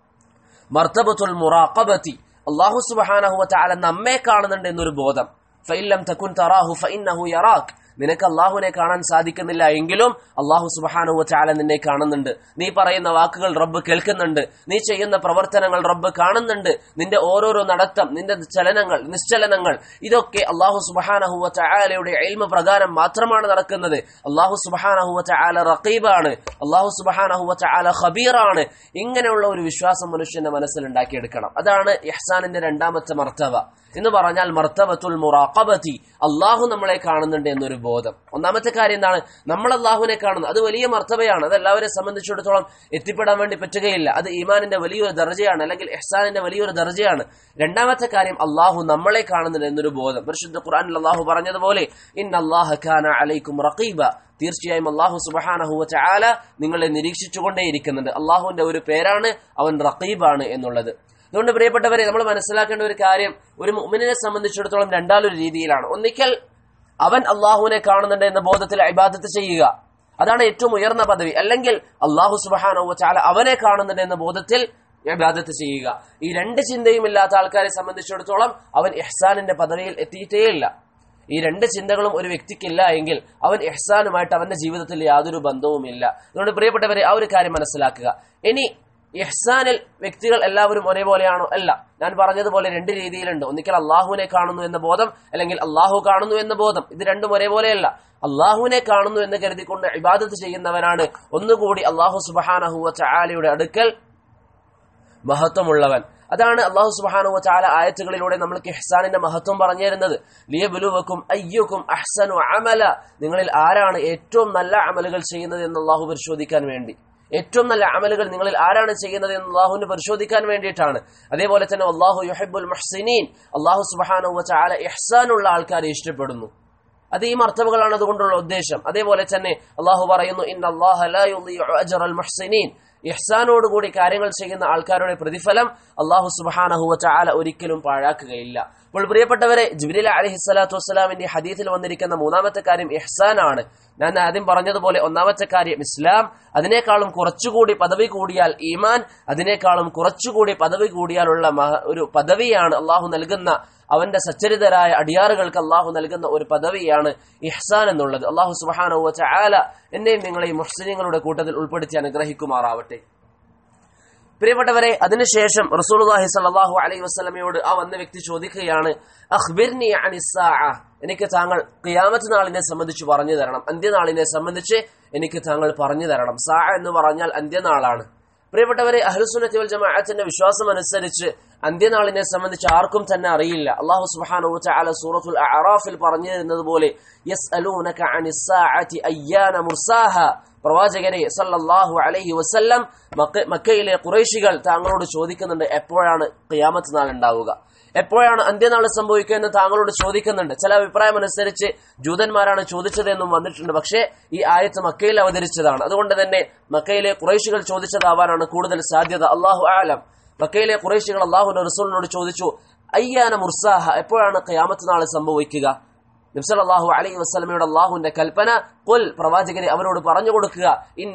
മർത്തബത്തുൽ മുറാഖബത്തി അള്ളാഹു സുബഹാനഹുവ ചാല നമ്മെ കാണുന്നുണ്ട് എന്നൊരു ബോധം ഫൈലം തക്കുൻ തറാഹു ഫൈനഹു യറാഖ് നിനക്ക് അള്ളാഹുവിനെ കാണാൻ സാധിക്കുന്നില്ല എങ്കിലും അള്ളാഹു സുബഹാനുവ ചാല നിന്നെ കാണുന്നുണ്ട് നീ പറയുന്ന വാക്കുകൾ റബ്ബ് കേൾക്കുന്നുണ്ട് നീ ചെയ്യുന്ന പ്രവർത്തനങ്ങൾ റബ്ബ് കാണുന്നുണ്ട് നിന്റെ ഓരോരോ നടത്തം നിന്റെ ചലനങ്ങൾ നിശ്ചലനങ്ങൾ ഇതൊക്കെ അള്ളാഹു സുബഹാനഹുവ ചാലയുടെ എൽമ പ്രകാരം മാത്രമാണ് നടക്കുന്നത് അള്ളാഹു സുബഹാനഹുവ ചാല റഖീബാണ് അള്ളാഹു സുബഹാനഹുവ ചാല ഖബീറാണ് ഇങ്ങനെയുള്ള ഒരു വിശ്വാസം മനുഷ്യന്റെ മനസ്സിൽ ഉണ്ടാക്കിയെടുക്കണം അതാണ് ഇഹ്സാനിന്റെ രണ്ടാമത്തെ മർത്തവ എന്ന് പറഞ്ഞാൽ മർത്തബത്തുൽ മുറാഖബത്തി അള്ളാഹു നമ്മളെ കാണുന്നുണ്ട് എന്നൊരു ബോധം ഒന്നാമത്തെ കാര്യം എന്താണ് നമ്മൾ അള്ളാഹുവിനെ കാണുന്നത് അത് വലിയ മർത്തബയാണ് അത് എല്ലാവരെ സംബന്ധിച്ചിടത്തോളം എത്തിപ്പെടാൻ വേണ്ടി പറ്റുകയില്ല അത് ഈമാനിന്റെ വലിയൊരു ദർജയാണ് അല്ലെങ്കിൽ എഹ്സാനിന്റെ വലിയൊരു ദർജയാണ് രണ്ടാമത്തെ കാര്യം അള്ളാഹു നമ്മളെ കാണുന്നുണ്ട് എന്നൊരു ബോധം പരിശുദ്ധ ഖുർആനിൽ അള്ളാഹു പറഞ്ഞതുപോലെ ഇൻ അള്ളാഹ ഖാന അലൈക്കും റഖീബ തീർച്ചയായും അള്ളാഹു സുബഹാനഹുവ ചാല നിങ്ങളെ നിരീക്ഷിച്ചുകൊണ്ടേയിരിക്കുന്നുണ്ട് അള്ളാഹുവിന്റെ ഒരു പേരാണ് അവൻ റഖീബാണ് എന്നുള്ളത് അതുകൊണ്ട് പ്രിയപ്പെട്ടവരെ നമ്മൾ മനസ്സിലാക്കേണ്ട ഒരു കാര്യം ഒരു മുഅ്മിനെ സംബന്ധിച്ചിടത്തോളം രണ്ടാലൊരു രീതിയിലാണ് ഒന്നിക്കൽ അവൻ അള്ളാഹുവിനെ കാണുന്നുണ്ട് എന്ന ബോധത്തിൽ ഇബാദത്ത് ചെയ്യുക അതാണ് ഏറ്റവും ഉയർന്ന പദവി അല്ലെങ്കിൽ അള്ളാഹു സുബഹാനോ ചാല അവനെ കാണുന്നുണ്ട് എന്ന ബോധത്തിൽ ഇബാദത്ത് ചെയ്യുക ഈ രണ്ട് ചിന്തയും ഇല്ലാത്ത ആൾക്കാരെ സംബന്ധിച്ചിടത്തോളം അവൻ ഇഹ്സാനിന്റെ പദവിയിൽ എത്തിയിട്ടേയില്ല ഈ രണ്ട് ചിന്തകളും ഒരു വ്യക്തിക്കില്ല എങ്കിൽ അവൻ ഇഹ്സാനുമായിട്ട് അവന്റെ ജീവിതത്തിൽ യാതൊരു ബന്ധവുമില്ല അതുകൊണ്ട് പ്രിയപ്പെട്ടവരെ ആ ഒരു കാര്യം മനസ്സിലാക്കുക ഇനി ഇഹ്സാനിൽ വ്യക്തികൾ എല്ലാവരും ഒരേപോലെയാണോ അല്ല ഞാൻ പറഞ്ഞതുപോലെ രണ്ട് രീതിയിലുണ്ട് ഒന്നിക്കൽ അള്ളാഹുവിനെ കാണുന്നു എന്ന ബോധം അല്ലെങ്കിൽ അള്ളാഹു കാണുന്നു എന്ന ബോധം ഇത് രണ്ടും ഒരേപോലെയല്ല അള്ളാഹുവിനെ കാണുന്നു എന്ന് കരുതിക്കൊണ്ട് ഇബാദത്ത് ചെയ്യുന്നവനാണ് ഒന്നുകൂടി അള്ളാഹു സുബാനഹുവ ചാലയുടെ അടുക്കൽ മഹത്വമുള്ളവൻ അതാണ് അള്ളാഹു സുബാനു ചാല ആയത്തുകളിലൂടെ നമ്മൾക്ക് ഇഹ്സാനിന്റെ മഹത്വം പറഞ്ഞു തരുന്നത് ലിയബുലുവക്കും അയ്യുക്കും അഹ്സനു അമല നിങ്ങളിൽ ആരാണ് ഏറ്റവും നല്ല അമലുകൾ ചെയ്യുന്നത് എന്ന് അള്ളാഹു പരിശോധിക്കാൻ വേണ്ടി ഏറ്റവും നല്ല അമലുകൾ നിങ്ങളിൽ ആരാണ് ചെയ്യുന്നത് എന്ന് അള്ളാഹുവിന് പരിശോധിക്കാൻ വേണ്ടിയിട്ടാണ് അതേപോലെ തന്നെ അള്ളാഹു യുഹബുൽ മഹ്സിനീൻ അള്ളാഹു സുബാനു ചാല ഇഹ്സാനുള്ള ആൾക്കാരെ ഇഷ്ടപ്പെടുന്നു അത് ഈ മർത്തബകളാണ് അതുകൊണ്ടുള്ള ഉദ്ദേശം അതേപോലെ തന്നെ അള്ളാഹു പറയുന്നു ഇൻ അള്ളാഹു മുഹ്സിനീൻ ഇഹ്സാനോടുകൂടി കാര്യങ്ങൾ ചെയ്യുന്ന ആൾക്കാരുടെ പ്രതിഫലം അള്ളാഹു സുബാനഹുവ ചാല ഒരിക്കലും പാഴാക്കുകയില്ല അപ്പോൾ പ്രിയപ്പെട്ടവരെ ജിബ്രീൽ അലഹി സ്വലാത്തു വസ്സലാമിന്റെ ഹദീത്തിൽ വന്നിരിക്കുന്ന മൂന്നാമത്തെ കാര്യം ഇഹ്സാനാണ് ഞാൻ ആദ്യം പറഞ്ഞതുപോലെ ഒന്നാമത്തെ കാര്യം ഇസ്ലാം അതിനേക്കാളും കുറച്ചുകൂടി പദവി കൂടിയാൽ ഈമാൻ അതിനേക്കാളും കുറച്ചുകൂടി പദവി കൂടിയാലുള്ള ഒരു പദവിയാണ് അള്ളാഹു നൽകുന്ന അവന്റെ സച്ചരിതരായ അടിയാറുകൾക്ക് അള്ളാഹു നൽകുന്ന ഒരു പദവിയാണ് ഇഹ്സാൻ എന്നുള്ളത് അള്ളാഹു സുബാനു ആല എന്നെയും നിങ്ങളെ മുഹ്സിനിങ്ങളുടെ കൂട്ടത്തിൽ ഉൾപ്പെടുത്തി അനുഗ്രഹിക്കുമാറാവട്ടെ പ്രിയപ്പെട്ടവരെ അതിനുശേഷം റസൂലുള്ളാഹി സ്വല്ലല്ലാഹു അലൈഹി വസല്ലമയോട് ആ വന്ന വ്യക്തി ചോദിക്കുകയാണ് അഖ്ബിർനി അനിസ്സാഅ എനിക്ക് താങ്കൾ ഖിയാമത്ത് നാളിനെ സംബന്ധിച്ച് പറഞ്ഞു തരണം അന്ത്യനാളിനെ സംബന്ധിച്ച് എനിക്ക് താങ്കൾ പറഞ്ഞു തരണം സാ എന്ന് പറഞ്ഞാൽ അന്ത്യനാളാണ് പ്രിയപ്പെട്ടവരെ അഹ്ലുസുന്നത്തി വൽ ജമാഅത്തിന്റെ വിശ്വാസം അനുസരിച്ച് അന്ത്യനാളിനെ സംബന്ധിച്ച് ആർക്കും തന്നെ അറിയില്ല അള്ളാഹു സുബ്ഹാനഹു വതആല സൂറത്തുൽ അഅറാഫിൽ പറഞ്ഞു തരുന്നത് പോലെ യസ്അലൂനക അനിസ്സാഅതി അയ്യാന മുർസാഹ പ്രവാചകരെ സല്ലല്ലാഹു അലൈഹി വസല്ലം മക്കയിലെ ഖുറൈശികൾ താങ്കളോട് ചോദിക്കുന്നുണ്ട് എപ്പോഴാണ് ഖിയാമത്ത് നാൾ ഉണ്ടാവുക എപ്പോഴാണ് അന്ത്യനാൾ സംഭവിക്കുക എന്ന് താങ്കളോട് ചോദിക്കുന്നുണ്ട് ചില അഭിപ്രായം അനുസരിച്ച് ജൂതന്മാരാണ് ചോദിച്ചത് എന്നും വന്നിട്ടുണ്ട് പക്ഷേ ഈ ആയത്ത് മക്കയിൽ അവതരിച്ചതാണ് അതുകൊണ്ട് തന്നെ മക്കയിലെ കുറേശികൾ ചോദിച്ചതാവാനാണ് കൂടുതൽ സാധ്യത അള്ളാഹു ആലം മക്കയിലെ കുറേശികൾ അള്ളാഹുന്റെ റസൂലിനോട് ചോദിച്ചു അയ്യാന മുർസാഹ എപ്പോഴാണ് ഖിയാമത്ത് നാൾ സംഭവിക്കുക നബ്സല്ലാഹു അലൈഹി വസ്ലമയുടെ അള്ളാഹുവിന്റെ കൽപ്പന കൊൽ പ്രവാചകരെ അവരോട് പറഞ്ഞു കൊടുക്കുക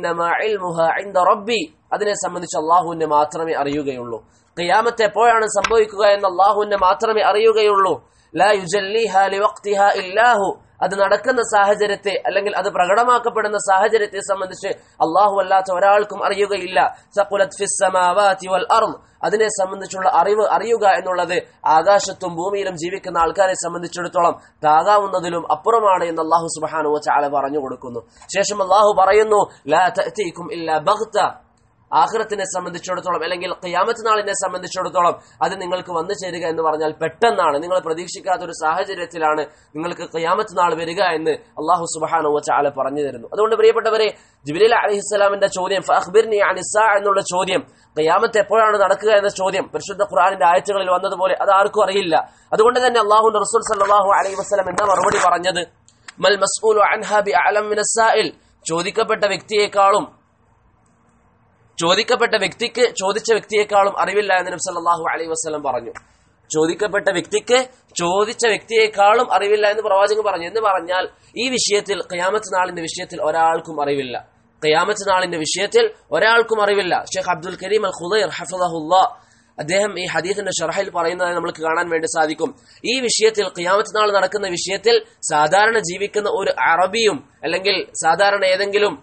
റബ്ബി അതിനെ സംബന്ധിച്ച് അള്ളാഹുവിനെ മാത്രമേ അറിയുകയുള്ളൂ ഖിയാമത്ത് എപ്പോഴാണ് സംഭവിക്കുക എന്ന് അള്ളാഹുവിനെ മാത്രമേ അറിയുകയുള്ളൂ ലാ യുജല്ലിഹാ ലിവഖ്തിഹാ ഇല്ലാഹു അത് നടക്കുന്ന സാഹചര്യത്തെ അല്ലെങ്കിൽ അത് പ്രകടമാക്കപ്പെടുന്ന സാഹചര്യത്തെ സംബന്ധിച്ച് അള്ളാഹു അല്ലാത്ത ഒരാൾക്കും അറിയുകയില്ല സഖുലത് ഫിസ് സമാവാതി വൽ അർദ് അതിനെ സംബന്ധിച്ചുള്ള അറിവ് അറിയുക എന്നുള്ളത് ആകാശത്തും ഭൂമിയിലും ജീവിക്കുന്ന ആൾക്കാരെ സംബന്ധിച്ചിടത്തോളം താകാവുന്നതിലും അപ്പുറമാണ് എന്ന് അള്ളാഹു സുബ്ഹാനഹു വതആല പറഞ്ഞു കൊടുക്കുന്നു ശേഷം അള്ളാഹു പറയുന്നു ലാ തഅതീകും ഇല്ലാ ബഗ്ത ആഖിറത്തിനെ സംബന്ധിച്ചിടത്തോളം അല്ലെങ്കിൽ ഖിയാമത്ത് നാളിനെ സംബന്ധിച്ചിടത്തോളം അത് നിങ്ങൾക്ക് വന്നു ചേരുക എന്ന് പറഞ്ഞാൽ പെട്ടെന്നാണ് നിങ്ങൾ പ്രതീക്ഷിക്കാത്ത ഒരു സാഹചര്യത്തിലാണ് നിങ്ങൾക്ക് ഖിയാമത്ത് നാൾ വരിക എന്ന് അള്ളാഹു സുബാനു വച്ചാല പറഞ്ഞു തരുന്നു അതുകൊണ്ട് പ്രിയപ്പെട്ടവരെ ജിബിലി അലഹിസ്സലാമിന്റെ ചോദ്യം ഫഅഖ്ബിർനി അനിസ എന്നുള്ള ചോദ്യം ഖിയാമത്ത് എപ്പോഴാണ് നടക്കുക എന്ന ചോദ്യം പരിശുദ്ധ ഖുർആനിന്റെ ആയത്തുകളിൽ വന്നതുപോലെ അത് ആർക്കും അറിയില്ല അതുകൊണ്ട് തന്നെ അള്ളാഹു റസൂൽ സല്ലല്ലാഹു അലൈഹി വസല്ലം എന്ന മറുപടി പറഞ്ഞത് മൽ മസ്ഊലു അൻഹാ ബിഅലം മിനസ് സാഇൽ ചോദിക്കപ്പെട്ട വ്യക്തിയെക്കാളും ചോദിക്കപ്പെട്ട വ്യക്തിക്ക് ചോദിച്ച വ്യക്തിയെക്കാളും അറിവില്ല എന്ന് നബി സല്ലല്ലാഹു അലൈഹി വസല്ലം പറഞ്ഞു ചോദിക്കപ്പെട്ട വ്യക്തിക്ക് ചോദിച്ച വ്യക്തിയെക്കാളും അറിവില്ല എന്ന് പ്രവാചകൻ പറഞ്ഞു എന്ന് പറഞ്ഞാൽ ഈ വിഷയത്തിൽ ഖിയാമത്ത് നാളിന്റെ വിഷയത്തിൽ ഒരാൾക്കും അറിവില്ല ഖിയാമത്ത് നാളിന്റെ വിഷയത്തിൽ ഒരാൾക്കും അറിവില്ല ഷെയ്ഖ് അബ്ദുൽ കരീം അൽ ഖുദൈർ ഹഫദഹുല്ലാ അദ്ദേഹം ഈ ഹദീഫിന്റെ ഷർഹയിൽ പറയുന്നതായി നമുക്ക് കാണാൻ വേണ്ടി സാധിക്കും ഈ വിഷയത്തിൽ ഖിയാമത്ത് നാൾ നടക്കുന്ന വിഷയത്തിൽ സാധാരണ ജീവിക്കുന്ന ഒരു അറബിയും അല്ലെങ്കിൽ സാധാരണ ഏതെങ്കിലും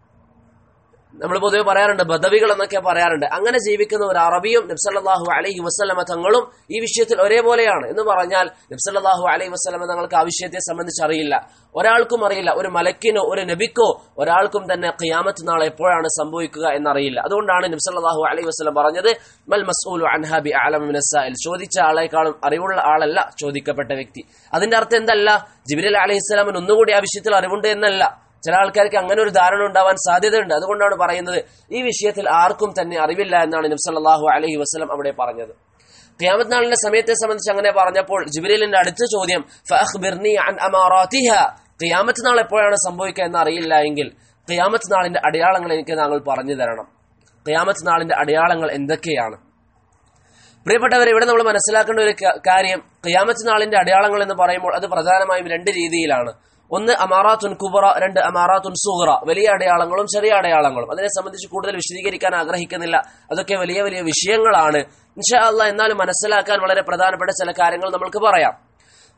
നമ്മൾ പൊതുവെ പറയാറുണ്ട് ബദവികൾ എന്നൊക്കെ പറയാറുണ്ട് അങ്ങനെ ജീവിക്കുന്ന ഒരു അറബിയും നബ്സല്ലാഹു അലൈഹി വസ്ലമ തങ്ങളും ഈ വിഷയത്തിൽ ഒരേപോലെയാണ് എന്ന് പറഞ്ഞാൽ നബ്സല്ലാഹു അലൈഹി വസ്ലമ തങ്ങൾക്ക് ആ വിഷയത്തെ സംബന്ധിച്ച് അറിയില്ല ഒരാൾക്കും അറിയില്ല ഒരു മലക്കിനോ ഒരു നബിക്കോ ഒരാൾക്കും തന്നെ ഖിയാമത്ത് നാളെ എപ്പോഴാണ് സംഭവിക്കുക എന്നറിയില്ല അതുകൊണ്ടാണ് നബ്സല്ലാഹു അലൈഹി വസ്ലം പറഞ്ഞത് മൽ മസ്ഊലു അൻഹാബി ആലമിനസായിൽ ചോദിച്ച ആളെക്കാളും അറിവുള്ള ആളല്ല ചോദിക്കപ്പെട്ട വ്യക്തി അതിന്റെ അർത്ഥം എന്തല്ല ജിബിരൽ അലൈഹി സ്വലാമിന് ഒന്നുകൂടി ആ വിഷയത്തിൽ അറിവുണ്ട് എന്നല്ല ചില ആൾക്കാർക്ക് അങ്ങനെ ഒരു ധാരണ ഉണ്ടാവാൻ സാധ്യതയുണ്ട് അതുകൊണ്ടാണ് പറയുന്നത് ഈ വിഷയത്തിൽ ആർക്കും തന്നെ അറിവില്ല എന്നാണ് നബ്സല്ലാഹു അലഹി വസ്ലം അവിടെ പറഞ്ഞത് ഖിയാമത്ത് നാളിന്റെ സമയത്തെ സംബന്ധിച്ച് അങ്ങനെ പറഞ്ഞപ്പോൾ ജിബിലിന്റെ അടുത്ത ചോദ്യം ഖിയാമത്ത് നാൾ എപ്പോഴാണ് സംഭവിക്കുക എന്ന് അറിയില്ല എങ്കിൽ ഖിയാമത്ത് നാളിന്റെ അടയാളങ്ങൾ എനിക്ക് താങ്കൾ പറഞ്ഞു തരണം ഖിയാമത്ത് നാളിന്റെ അടയാളങ്ങൾ എന്തൊക്കെയാണ് പ്രിയപ്പെട്ടവർ ഇവിടെ നമ്മൾ മനസ്സിലാക്കേണ്ട ഒരു കാര്യം ഖിയാമത്ത് നാളിന്റെ അടയാളങ്ങൾ എന്ന് പറയുമ്പോൾ അത് പ്രധാനമായും രണ്ട് രീതിയിലാണ് ഒന്ന് അമാറാത്തുൻ കുബറ രണ്ട് അമാറാത്തുൻ സുഹറ വലിയ അടയാളങ്ങളും ചെറിയ അടയാളങ്ങളും അതിനെ സംബന്ധിച്ച് കൂടുതൽ വിശദീകരിക്കാൻ ആഗ്രഹിക്കുന്നില്ല അതൊക്കെ വലിയ വലിയ വിഷയങ്ങളാണ് ഇൻഷാ അല്ല എന്നാലും മനസ്സിലാക്കാൻ വളരെ പ്രധാനപ്പെട്ട ചില കാര്യങ്ങൾ നമ്മൾക്ക് പറയാം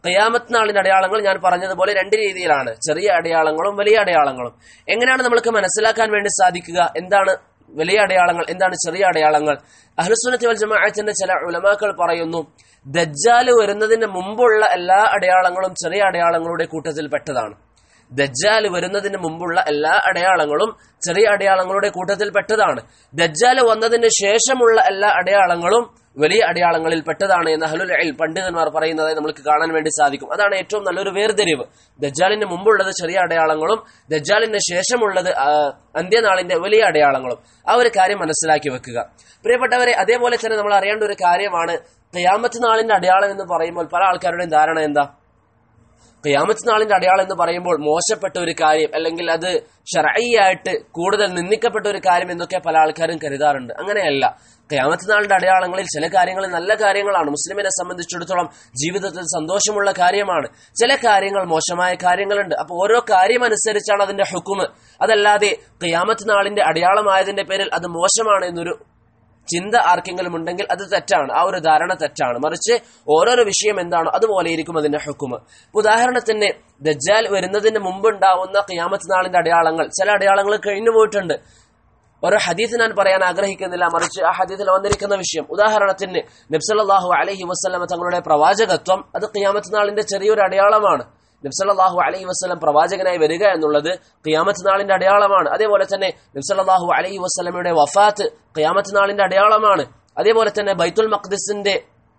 ഖിയാമത്ത് നാളിന്റെ അടയാളങ്ങൾ ഞാൻ പറഞ്ഞതുപോലെ രണ്ട് രീതിയിലാണ് ചെറിയ അടയാളങ്ങളും വലിയ അടയാളങ്ങളും എങ്ങനെയാണ് നമുക്ക് മനസ്സിലാക്കാൻ വേണ്ടി സാധിക്കുക എന്താണ് വലിയ അടയാളങ്ങൾ എന്താണ് ചെറിയ അടയാളങ്ങൾ അഹ്ലുസുന്നത്തി വൽ ജമാഅത്തിന്റെ ചില ഉലമാക്കൾ പറയുന്നു ദജ്ജാല് വരുന്നതിന് മുമ്പുള്ള എല്ലാ അടയാളങ്ങളും ചെറിയ അടയാളങ്ങളുടെ കൂട്ടത്തിൽ പെട്ടതാണ് ദജ്ജാൽ വരുന്നതിന് മുമ്പുള്ള എല്ലാ അടയാളങ്ങളും ചെറിയ അടയാളങ്ങളുടെ കൂട്ടത്തിൽ പെട്ടതാണ് ദജ്ജാൽ വന്നതിന് ശേഷമുള്ള എല്ലാ അടയാളങ്ങളും വലിയ അടയാളങ്ങളിൽ പെട്ടതാണ് എന്ന് അഹ്ലുൽ ഇൽം പണ്ഡിതന്മാർ പറയുന്നതായി നമുക്ക് കാണാൻ വേണ്ടി സാധിക്കും അതാണ് ഏറ്റവും നല്ലൊരു വേർതിരിവ് ദജ്ജാലിന് മുമ്പുള്ളത് ചെറിയ അടയാളങ്ങളും ദജ്ജാലിന് ശേഷമുള്ളത് ആ, അന്ത്യനാളിന്റെ വലിയ അടയാളങ്ങളും ആ ഒരു കാര്യം മനസ്സിലാക്കി വെക്കുക പ്രിയപ്പെട്ടവരെ അതേപോലെ തന്നെ നമ്മൾ അറിയേണ്ട ഒരു കാര്യമാണ് ഖിയാമത്ത് നാളിന്റെ അടയാളം എന്ന് പറയുമ്പോൾ പല ആൾക്കാരുടെയും ധാരണ എന്താ ഖിയാമത്ത് നാളിന്റെ അടയാളം എന്ന് പറയുമ്പോൾ മോശപ്പെട്ട ഒരു കാര്യം അല്ലെങ്കിൽ അത് ഷറയ്യായിട്ട് കൂടുതൽ നിന്ദിക്കപ്പെട്ട ഒരു കാര്യം എന്നൊക്കെ പല ആൾക്കാരും കരുതാറുണ്ട് അങ്ങനെയല്ല ഖിയാമത്ത് നാളിന്റെ അടയാളങ്ങളിൽ ചില കാര്യങ്ങൾ നല്ല കാര്യങ്ങളാണ് മുസ്ലിമിനെ സംബന്ധിച്ചിടത്തോളം ജീവിതത്തിൽ സന്തോഷമുള്ള കാര്യമാണ് ചില കാര്യങ്ങൾ മോശമായ കാര്യങ്ങളുണ്ട് അപ്പൊ ഓരോ കാര്യം അനുസരിച്ചാണ് അതിന്റെ ഹുക്കുമ് അതല്ലാതെ ഖിയാമത്ത് നാളിന്റെ അടയാളമായതിന്റെ പേരിൽ അത് മോശമാണ് എന്നൊരു ചിന്ത ആർക്കെങ്കിലും ഉണ്ടെങ്കിൽ അത് തെറ്റാണ് ആ ഒരു ധാരണ തെറ്റാണ് മറിച്ച് ഓരോരോ വിഷയം എന്താണോ അതുപോലെ ഇരിക്കും അതിന്റെ ഹുക്കുമ് ഇപ്പൊ ഉദാഹരണത്തിന് ദജ്ജാൽ വരുന്നതിന് മുമ്പ് ഉണ്ടാവുന്ന ഖിയാമത്ത് നാളിന്റെ അടയാളങ്ങൾ ചില അടയാളങ്ങൾ കഴിഞ്ഞു പോയിട്ടുണ്ട് ഓരോ ഹദീസ് ഞാൻ പറയാൻ ആഗ്രഹിക്കുന്നില്ല മറിച്ച് ആ ഹദീസിൽ വന്നിരിക്കുന്ന വിഷയം ഉദാഹരണത്തിന് നബ്സല്ലാഹു അലഹി വസ്ലം തങ്ങളുടെ പ്രവാചകത്വം അത് ഖിയാമത്ത് നാളിന്റെ ചെറിയൊരു അടയാളമാണ് നബ്സല്ലാഹു അലൈഹി വസ്ലം പ്രവാചകനായി വരിക എന്നുള്ളത് ഖിയാമത്ത് നാളിന്റെ അടയാളമാണ് അതേപോലെ തന്നെ നബ്സല്ലാഹു അലൈഹി വസ്ലമയുടെ വഫാത്ത് ഖിയാമത്ത് നാളിന്റെ അടയാളമാണ് അതേപോലെ തന്നെ ബൈത്തുൽ മഖ്ദിസിന്റെ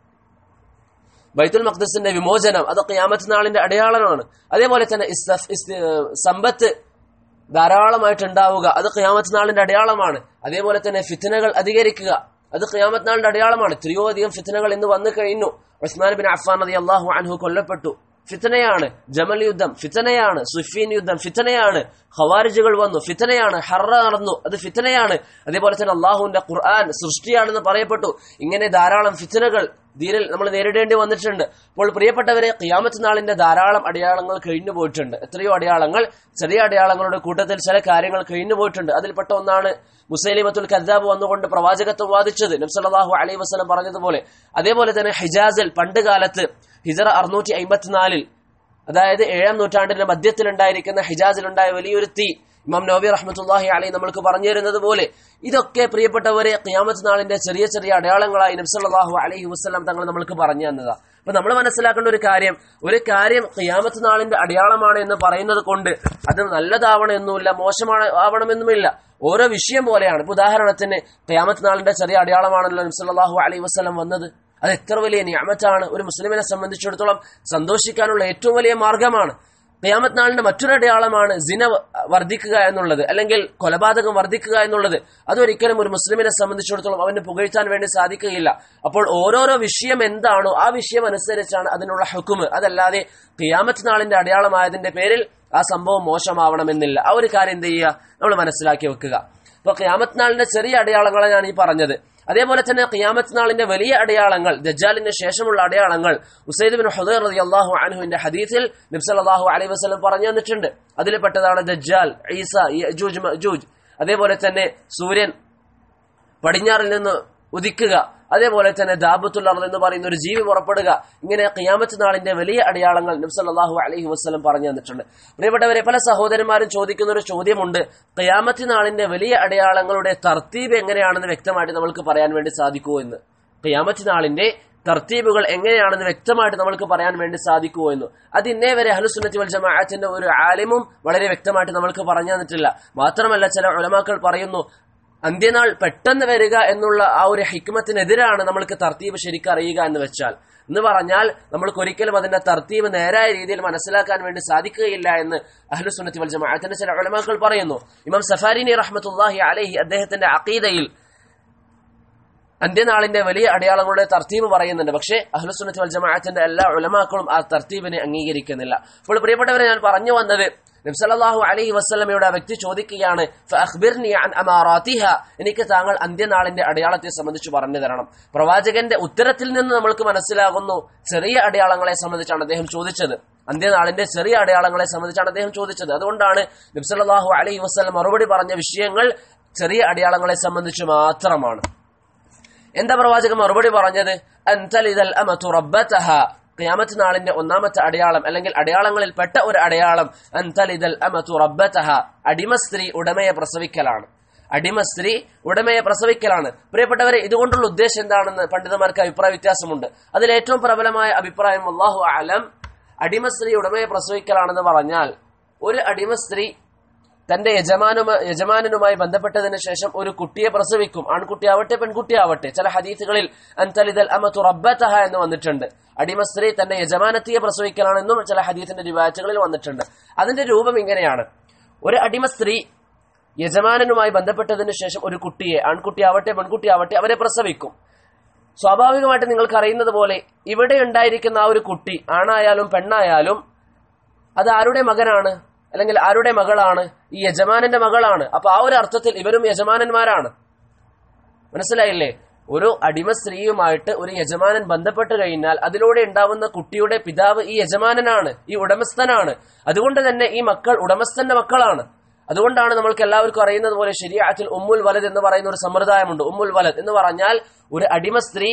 ബൈത്തുൽ മഖ്ദിസിന്റെ വിമോചനം അത് ഖിയാമത്ത് നാളിന്റെ അടയാളമാണ് അതേപോലെ തന്നെ ഇസ്തഫ്- ഇസ്- സമ്പത്ത് ധാരാളമായിട്ട് ഉണ്ടാവുക അത് ഖിയാമത്ത് നാളിന്റെ അടയാളമാണ് അതേപോലെ തന്നെ ഫിത്തനകൾ അധികരിക്കുക അത് ഖിയാമത്ത് നാളിന്റെ അടയാളമാണ് എത്രയോ അധികം ഫിത്തനകൾ ഇന്ന് വന്നു കഴിഞ്ഞു ഉസ്മാൻ ബിൻ അഫ്ഫാൻ റതി അള്ളാഹു അൻഹു കൊല്ലപ്പെട്ടു ഫിത്തനയാണ് ജമൽ യുദ്ധം ഫിത്തനയാണ് സുഫീൻ യുദ്ധം ഫിത്തനയാണ് ഖവാരിജുകൾ വന്നു ഫിത്തനയാണ് ഹറ നടന്നു അത് ഫിത്തനയാണ് അതേപോലെ തന്നെ അള്ളാഹുവിന്റെ ഖുർആൻ സൃഷ്ടിയാണെന്ന് പറയപ്പെട്ടു ഇങ്ങനെ ധാരാളം ഫിത്തനകൾ ദീനിൽ നമ്മൾ നേരിടേണ്ടി വന്നിട്ടുണ്ട് അപ്പോൾ പ്രിയപ്പെട്ടവരെ ഖിയാമത്ത് നാളിന്റെ ധാരാളം അടയാളങ്ങൾ കഴിഞ്ഞു പോയിട്ടുണ്ട് എത്രയോ അടയാളങ്ങൾ ചെറിയ അടയാളങ്ങളുടെ കൂട്ടത്തിൽ ചില കാര്യങ്ങൾ കഴിഞ്ഞു പോയിട്ടുണ്ട് അതിൽപ്പെട്ട ഒന്നാണ് മുസൈലിമത്തുൽ കദ്ദാബ് വന്നുകൊണ്ട് പ്രവാചകത്വം വാദിച്ചത് നബ്സല്ലാഹു അലൈഹി വസ്ലം പറഞ്ഞതുപോലെ അതേപോലെ തന്നെ ഹിജാസിൽ പണ്ട് കാലത്ത് ഹിജറ അറുന്നൂറ്റി അമ്പത്തിനാലിൽ അതായത് ഏഴാം നൂറ്റാണ്ടിന്റെ മധ്യത്തിലുണ്ടായിരിക്കുന്ന ഹിജാസിലുണ്ടായ വലിയൊരു തീ ഇമാം നബി റഹ്മത്തുല്ലാഹി അലൈ നമ്മൾക്ക് പറഞ്ഞു തരുന്നത് പോലെ ഇതൊക്കെ പ്രിയപ്പെട്ടവരെ ഖിയാമത്ത് നാളിന്റെ ചെറിയ ചെറിയ അടയാളങ്ങളായി നബ്സല്ലാഹു അലൈഹി വസ്ലാം തങ്ങൾ നമ്മൾക്ക് പറഞ്ഞു തന്നതാ അപ്പൊ നമ്മൾ മനസ്സിലാക്കേണ്ട ഒരു കാര്യം ഒരു കാര്യം ഖിയാമത്ത് നാളിന്റെ അടയാളമാണ് എന്ന് പറയുന്നത് കൊണ്ട് അത് നല്ലതാവണമെന്നുമില്ല മോശമാണ് ആവണമെന്നുമില്ല ഓരോ വിഷയം പോലെയാണ് ഇപ്പൊ ഉദാഹരണത്തിന് ഖിയാമത്ത് നാളിന്റെ ചെറിയ അടയാളമാണല്ലോ നബ്സല്ലാഹു അലൈഹി വസ്ലം വന്നത് അത് എത്ര വലിയ നിയമത്താണ് ഒരു മുസ്ലിമിനെ സംബന്ധിച്ചിടത്തോളം സന്തോഷിക്കാനുള്ള ഏറ്റവും വലിയ മാർഗമാണ് ഖിയാമത്ത് നാളിന്റെ മറ്റൊരു അടയാളമാണ് സിന വർദ്ധിക്കുക എന്നുള്ളത് അല്ലെങ്കിൽ കൊലപാതകം വർദ്ധിക്കുക എന്നുള്ളത് അതൊരിക്കലും ഒരു മുസ്ലിമിനെ സംബന്ധിച്ചിടത്തോളം അവന് പുകഴ്ത്താൻ വേണ്ടി സാധിക്കുകയില്ല അപ്പോൾ ഓരോരോ വിഷയം എന്താണോ ആ വിഷയം അനുസരിച്ചാണ് അതിനുള്ള ഹുക്കുമ് അതല്ലാതെ ഖിയാമത്ത് നാളിന്റെ അടയാളമായതിന്റെ പേരിൽ ആ സംഭവം മോശമാവണമെന്നില്ല ആ ഒരു കാര്യം എന്ത് ചെയ്യുക നമ്മൾ മനസ്സിലാക്കി വെക്കുക അപ്പൊ ഖിയാമത്ത് നാളിന്റെ ചെറിയ അടയാളങ്ങളാണ് ഞാൻ ഈ പറഞ്ഞത് അതേപോലെ തന്നെ ഖിയാമത്ത് നാളിന്റെ വലിയ അടയാളങ്ങൾ ദജ്ജാലിന് ശേഷമുള്ള അടയാളങ്ങൾ ഉസൈദ് ബിൻ ഹുദൈർ റളിയല്ലാഹു അൻഹുവിന്റെ ഹദീസിൽ നബി സല്ലല്ലാഹു അലൈഹി വസല്ലം പറഞ്ഞു തന്നിട്ടുണ്ട് അതിൽപ്പെട്ടതാണ് ദജ്ജാൽ ഈസ യജൂജ് മഅജൂജ് അതേപോലെ തന്നെ സൂര്യൻ പടിഞ്ഞാറിൽ നിന്ന് ഉദിക്കുക അതേപോലെ തന്നെ ദാബത്തുൽ അർദ് എന്ന് പറയുന്ന ഒരു ജീവി പുറപ്പെടുക ഇങ്ങനെ ഖിയാമത്ത് നാളിന്റെ വലിയ അടയാളങ്ങൾ നബ്സല്ലാഹു അലൈഹി വസ്ലം പറഞ്ഞു തന്നിട്ടുണ്ട് പ്രിയപ്പെട്ടവരെ പല സഹോദരന്മാരും ചോദിക്കുന്ന ഒരു ചോദ്യമുണ്ട് ഖിയാമത്ത് നാളിന്റെ വലിയ അടയാളങ്ങളുടെ തർത്തീബ് എങ്ങനെയാണെന്ന് വ്യക്തമായിട്ട് നമ്മൾക്ക് പറയാൻ വേണ്ടി സാധിക്കുമോ എന്ന് ഖിയാമത്ത് നാളിന്റെ തർത്തീബുകൾ എങ്ങനെയാണെന്ന് വ്യക്തമായിട്ട് നമ്മൾക്ക് പറയാൻ വേണ്ടി സാധിക്കുമോ എന്ന് അത് ഇന്നേ വരെ അഹ്ലുസുന്നത്തി വൽ ജമാഅത്തിന്റെ ഒരു ആലിമും വളരെ വ്യക്തമായിട്ട് നമ്മൾക്ക് പറഞ്ഞു തന്നിട്ടില്ല മാത്രമല്ല ചില ഉലമാക്കൾ പറയുന്നു അന്ത്യനാൾ പെട്ടെന്ന് വരിക എന്നുള്ള ആ ഒരു ഹിക്മത്തിനെതിരാണ് നമ്മൾക്ക് തർത്തീബ് ശരിക്കും അറിയുക എന്ന് വെച്ചാൽ എന്ന് പറഞ്ഞാൽ നമ്മൾക്ക് ഒരിക്കലും അതിന്റെ തർത്തീബ് നേരായ രീതിയിൽ മനസ്സിലാക്കാൻ വേണ്ടി സാധിക്കുകയില്ല എന്ന് അഹ്ലുസുന്നത്തി വൽ ജമാഅത്തിന്റെ ചില ഉലമാക്കൾ പറയുന്നു ഇമാം സഫാരിനി റഹ്മത്തുല്ലാഹി അലൈഹി അദ്ദേഹത്തിന്റെ അഖീദയിൽ അന്ത്യനാളിന്റെ വലിയ അടയാളങ്ങളുടെ തർത്തീബ് പറയുന്നുണ്ട് പക്ഷേ അഹ്ലുസുന്നത്തി വൽ ജമാഅത്തിന്റെ എല്ലാ ഉലമാക്കളും ആ തർത്തീബിനെ അംഗീകരിക്കുന്നില്ല അപ്പോൾ പ്രിയപ്പെട്ടവരെ ഞാൻ പറഞ്ഞു വന്നത് നബ്സല്ലാഹു അലൈഹി വസ്ലമയുടെ ആ വ്യക്തി ചോദിക്കുകയാണ് "ഫഅഖ്ബിർനി അൻ അമാറാത്തിഹ." എനിക്ക് താങ്കൾ അന്ത്യനാളിന്റെ അടയാളത്തെ സംബന്ധിച്ച് പറഞ്ഞു തരണം പ്രവാചകന്റെ ഉത്തരത്തിൽ നിന്ന് നമ്മൾക്ക് മനസ്സിലാകുന്നു ചെറിയ അടയാളങ്ങളെ സംബന്ധിച്ചാണ് അദ്ദേഹം ചോദിച്ചത് അന്ത്യനാളിന്റെ ചെറിയ അടയാളങ്ങളെ സംബന്ധിച്ചാണ് അദ്ദേഹം ചോദിച്ചത് അതുകൊണ്ടാണ് നബ്സല്ലാഹു അലൈഹി വസ്ലം മറുപടി പറഞ്ഞ വിഷയങ്ങൾ ചെറിയ അടയാളങ്ങളെ സംബന്ധിച്ച് മാത്രമാണ് എന്താ പ്രവാചകൻ മറുപടി പറഞ്ഞത് അൻതലിദൽ അമതു റബ്ബതഹ ഖിയാമത്ത് നാളിന്റെ ഒന്നാമത്തെ അടയാളം അല്ലെങ്കിൽ അടയാളങ്ങളിൽ പെട്ട ഒരു അടയാളം അൻതലിദൽ അമതു റബ്ബതഹ അടിമ സ്ത്രീ ഉടമയെ പ്രസവിക്കലാണ് അടിമ സ്ത്രീ ഉടമയെ പ്രസവിക്കലാണ് പ്രിയപ്പെട്ടവരെ ഇതുകൊണ്ടുള്ള ഉദ്ദേശം എന്താണെന്ന് പണ്ഡിതന്മാർക്ക് അഭിപ്രായ വ്യത്യാസമുണ്ട് അതിൽ ഏറ്റവും പ്രബലമായ അഭിപ്രായം അള്ളാഹു അലം അടിമ സ്ത്രീ ഉടമയെ പ്രസവിക്കലാണെന്ന് പറഞ്ഞാൽ ഒരു അടിമ സ്ത്രീ തന്റെ യജമാനുമ യജമാനനുമായി ബന്ധപ്പെട്ടതിന് ശേഷം ഒരു കുട്ടിയെ പ്രസവിക്കും ആൺകുട്ടിയാവട്ടെ പെൺകുട്ടിയാവട്ടെ ചില ഹദീസുകളിൽ അൻതലിദൽ അമതു റബ്ബതഹ എന്ന് വന്നിട്ടുണ്ട് അടിമ സ്ത്രീ തന്റെ യജമാനത്തിയെ പ്രസവിക്കലാണെന്നും ചില ഹദീസിന്റെ റിവായത്തുകളിൽ വന്നിട്ടുണ്ട് അതിന്റെ രൂപം ഇങ്ങനെയാണ് ഒരു അടിമ സ്ത്രീ യജമാനനുമായി ബന്ധപ്പെട്ടതിന് ശേഷം ഒരു കുട്ടിയെ ആൺകുട്ടിയാവട്ടെ പെൺകുട്ടിയാവട്ടെ അവരെ പ്രസവിക്കും സ്വാഭാവികമായിട്ട് നിങ്ങൾക്ക് അറിയുന്നത് പോലെ ഇവിടെ ഉണ്ടായിരിക്കുന്ന ആ ഒരു കുട്ടി ആണായാലും പെണ്ണായാലും അത് ആരുടെ മകനാണ് അല്ലെങ്കിൽ ആരുടെ മകളാണ് ഈ യജമാനന്റെ മകളാണ് അപ്പൊ ആ ഒരു അർത്ഥത്തിൽ ഇവരും യജമാനന്മാരാണ് മനസ്സിലായില്ലേ ഒരു അടിമ സ്ത്രീയുമായിട്ട് ഒരു യജമാനൻ ബന്ധപ്പെട്ട് കഴിഞ്ഞാൽ അതിലൂടെ ഉണ്ടാവുന്ന കുട്ടിയുടെ പിതാവ് ഈ യജമാനനാണ് ഈ ഉടമസ്ഥനാണ് അതുകൊണ്ട് തന്നെ ഈ മക്കൾ ഉടമസ്ഥന്റെ മക്കളാണ് അതുകൊണ്ടാണ് നമ്മൾക്ക് എല്ലാവർക്കും അറിയുന്നത് പോലെ ശരിയാത്തിൽ ഉമ്മുൽ വലത് എന്ന് പറയുന്ന ഒരു സമ്പ്രദായമുണ്ട് ഉമ്മുൽ വലത് എന്ന് പറഞ്ഞാൽ ഒരു അടിമ സ്ത്രീ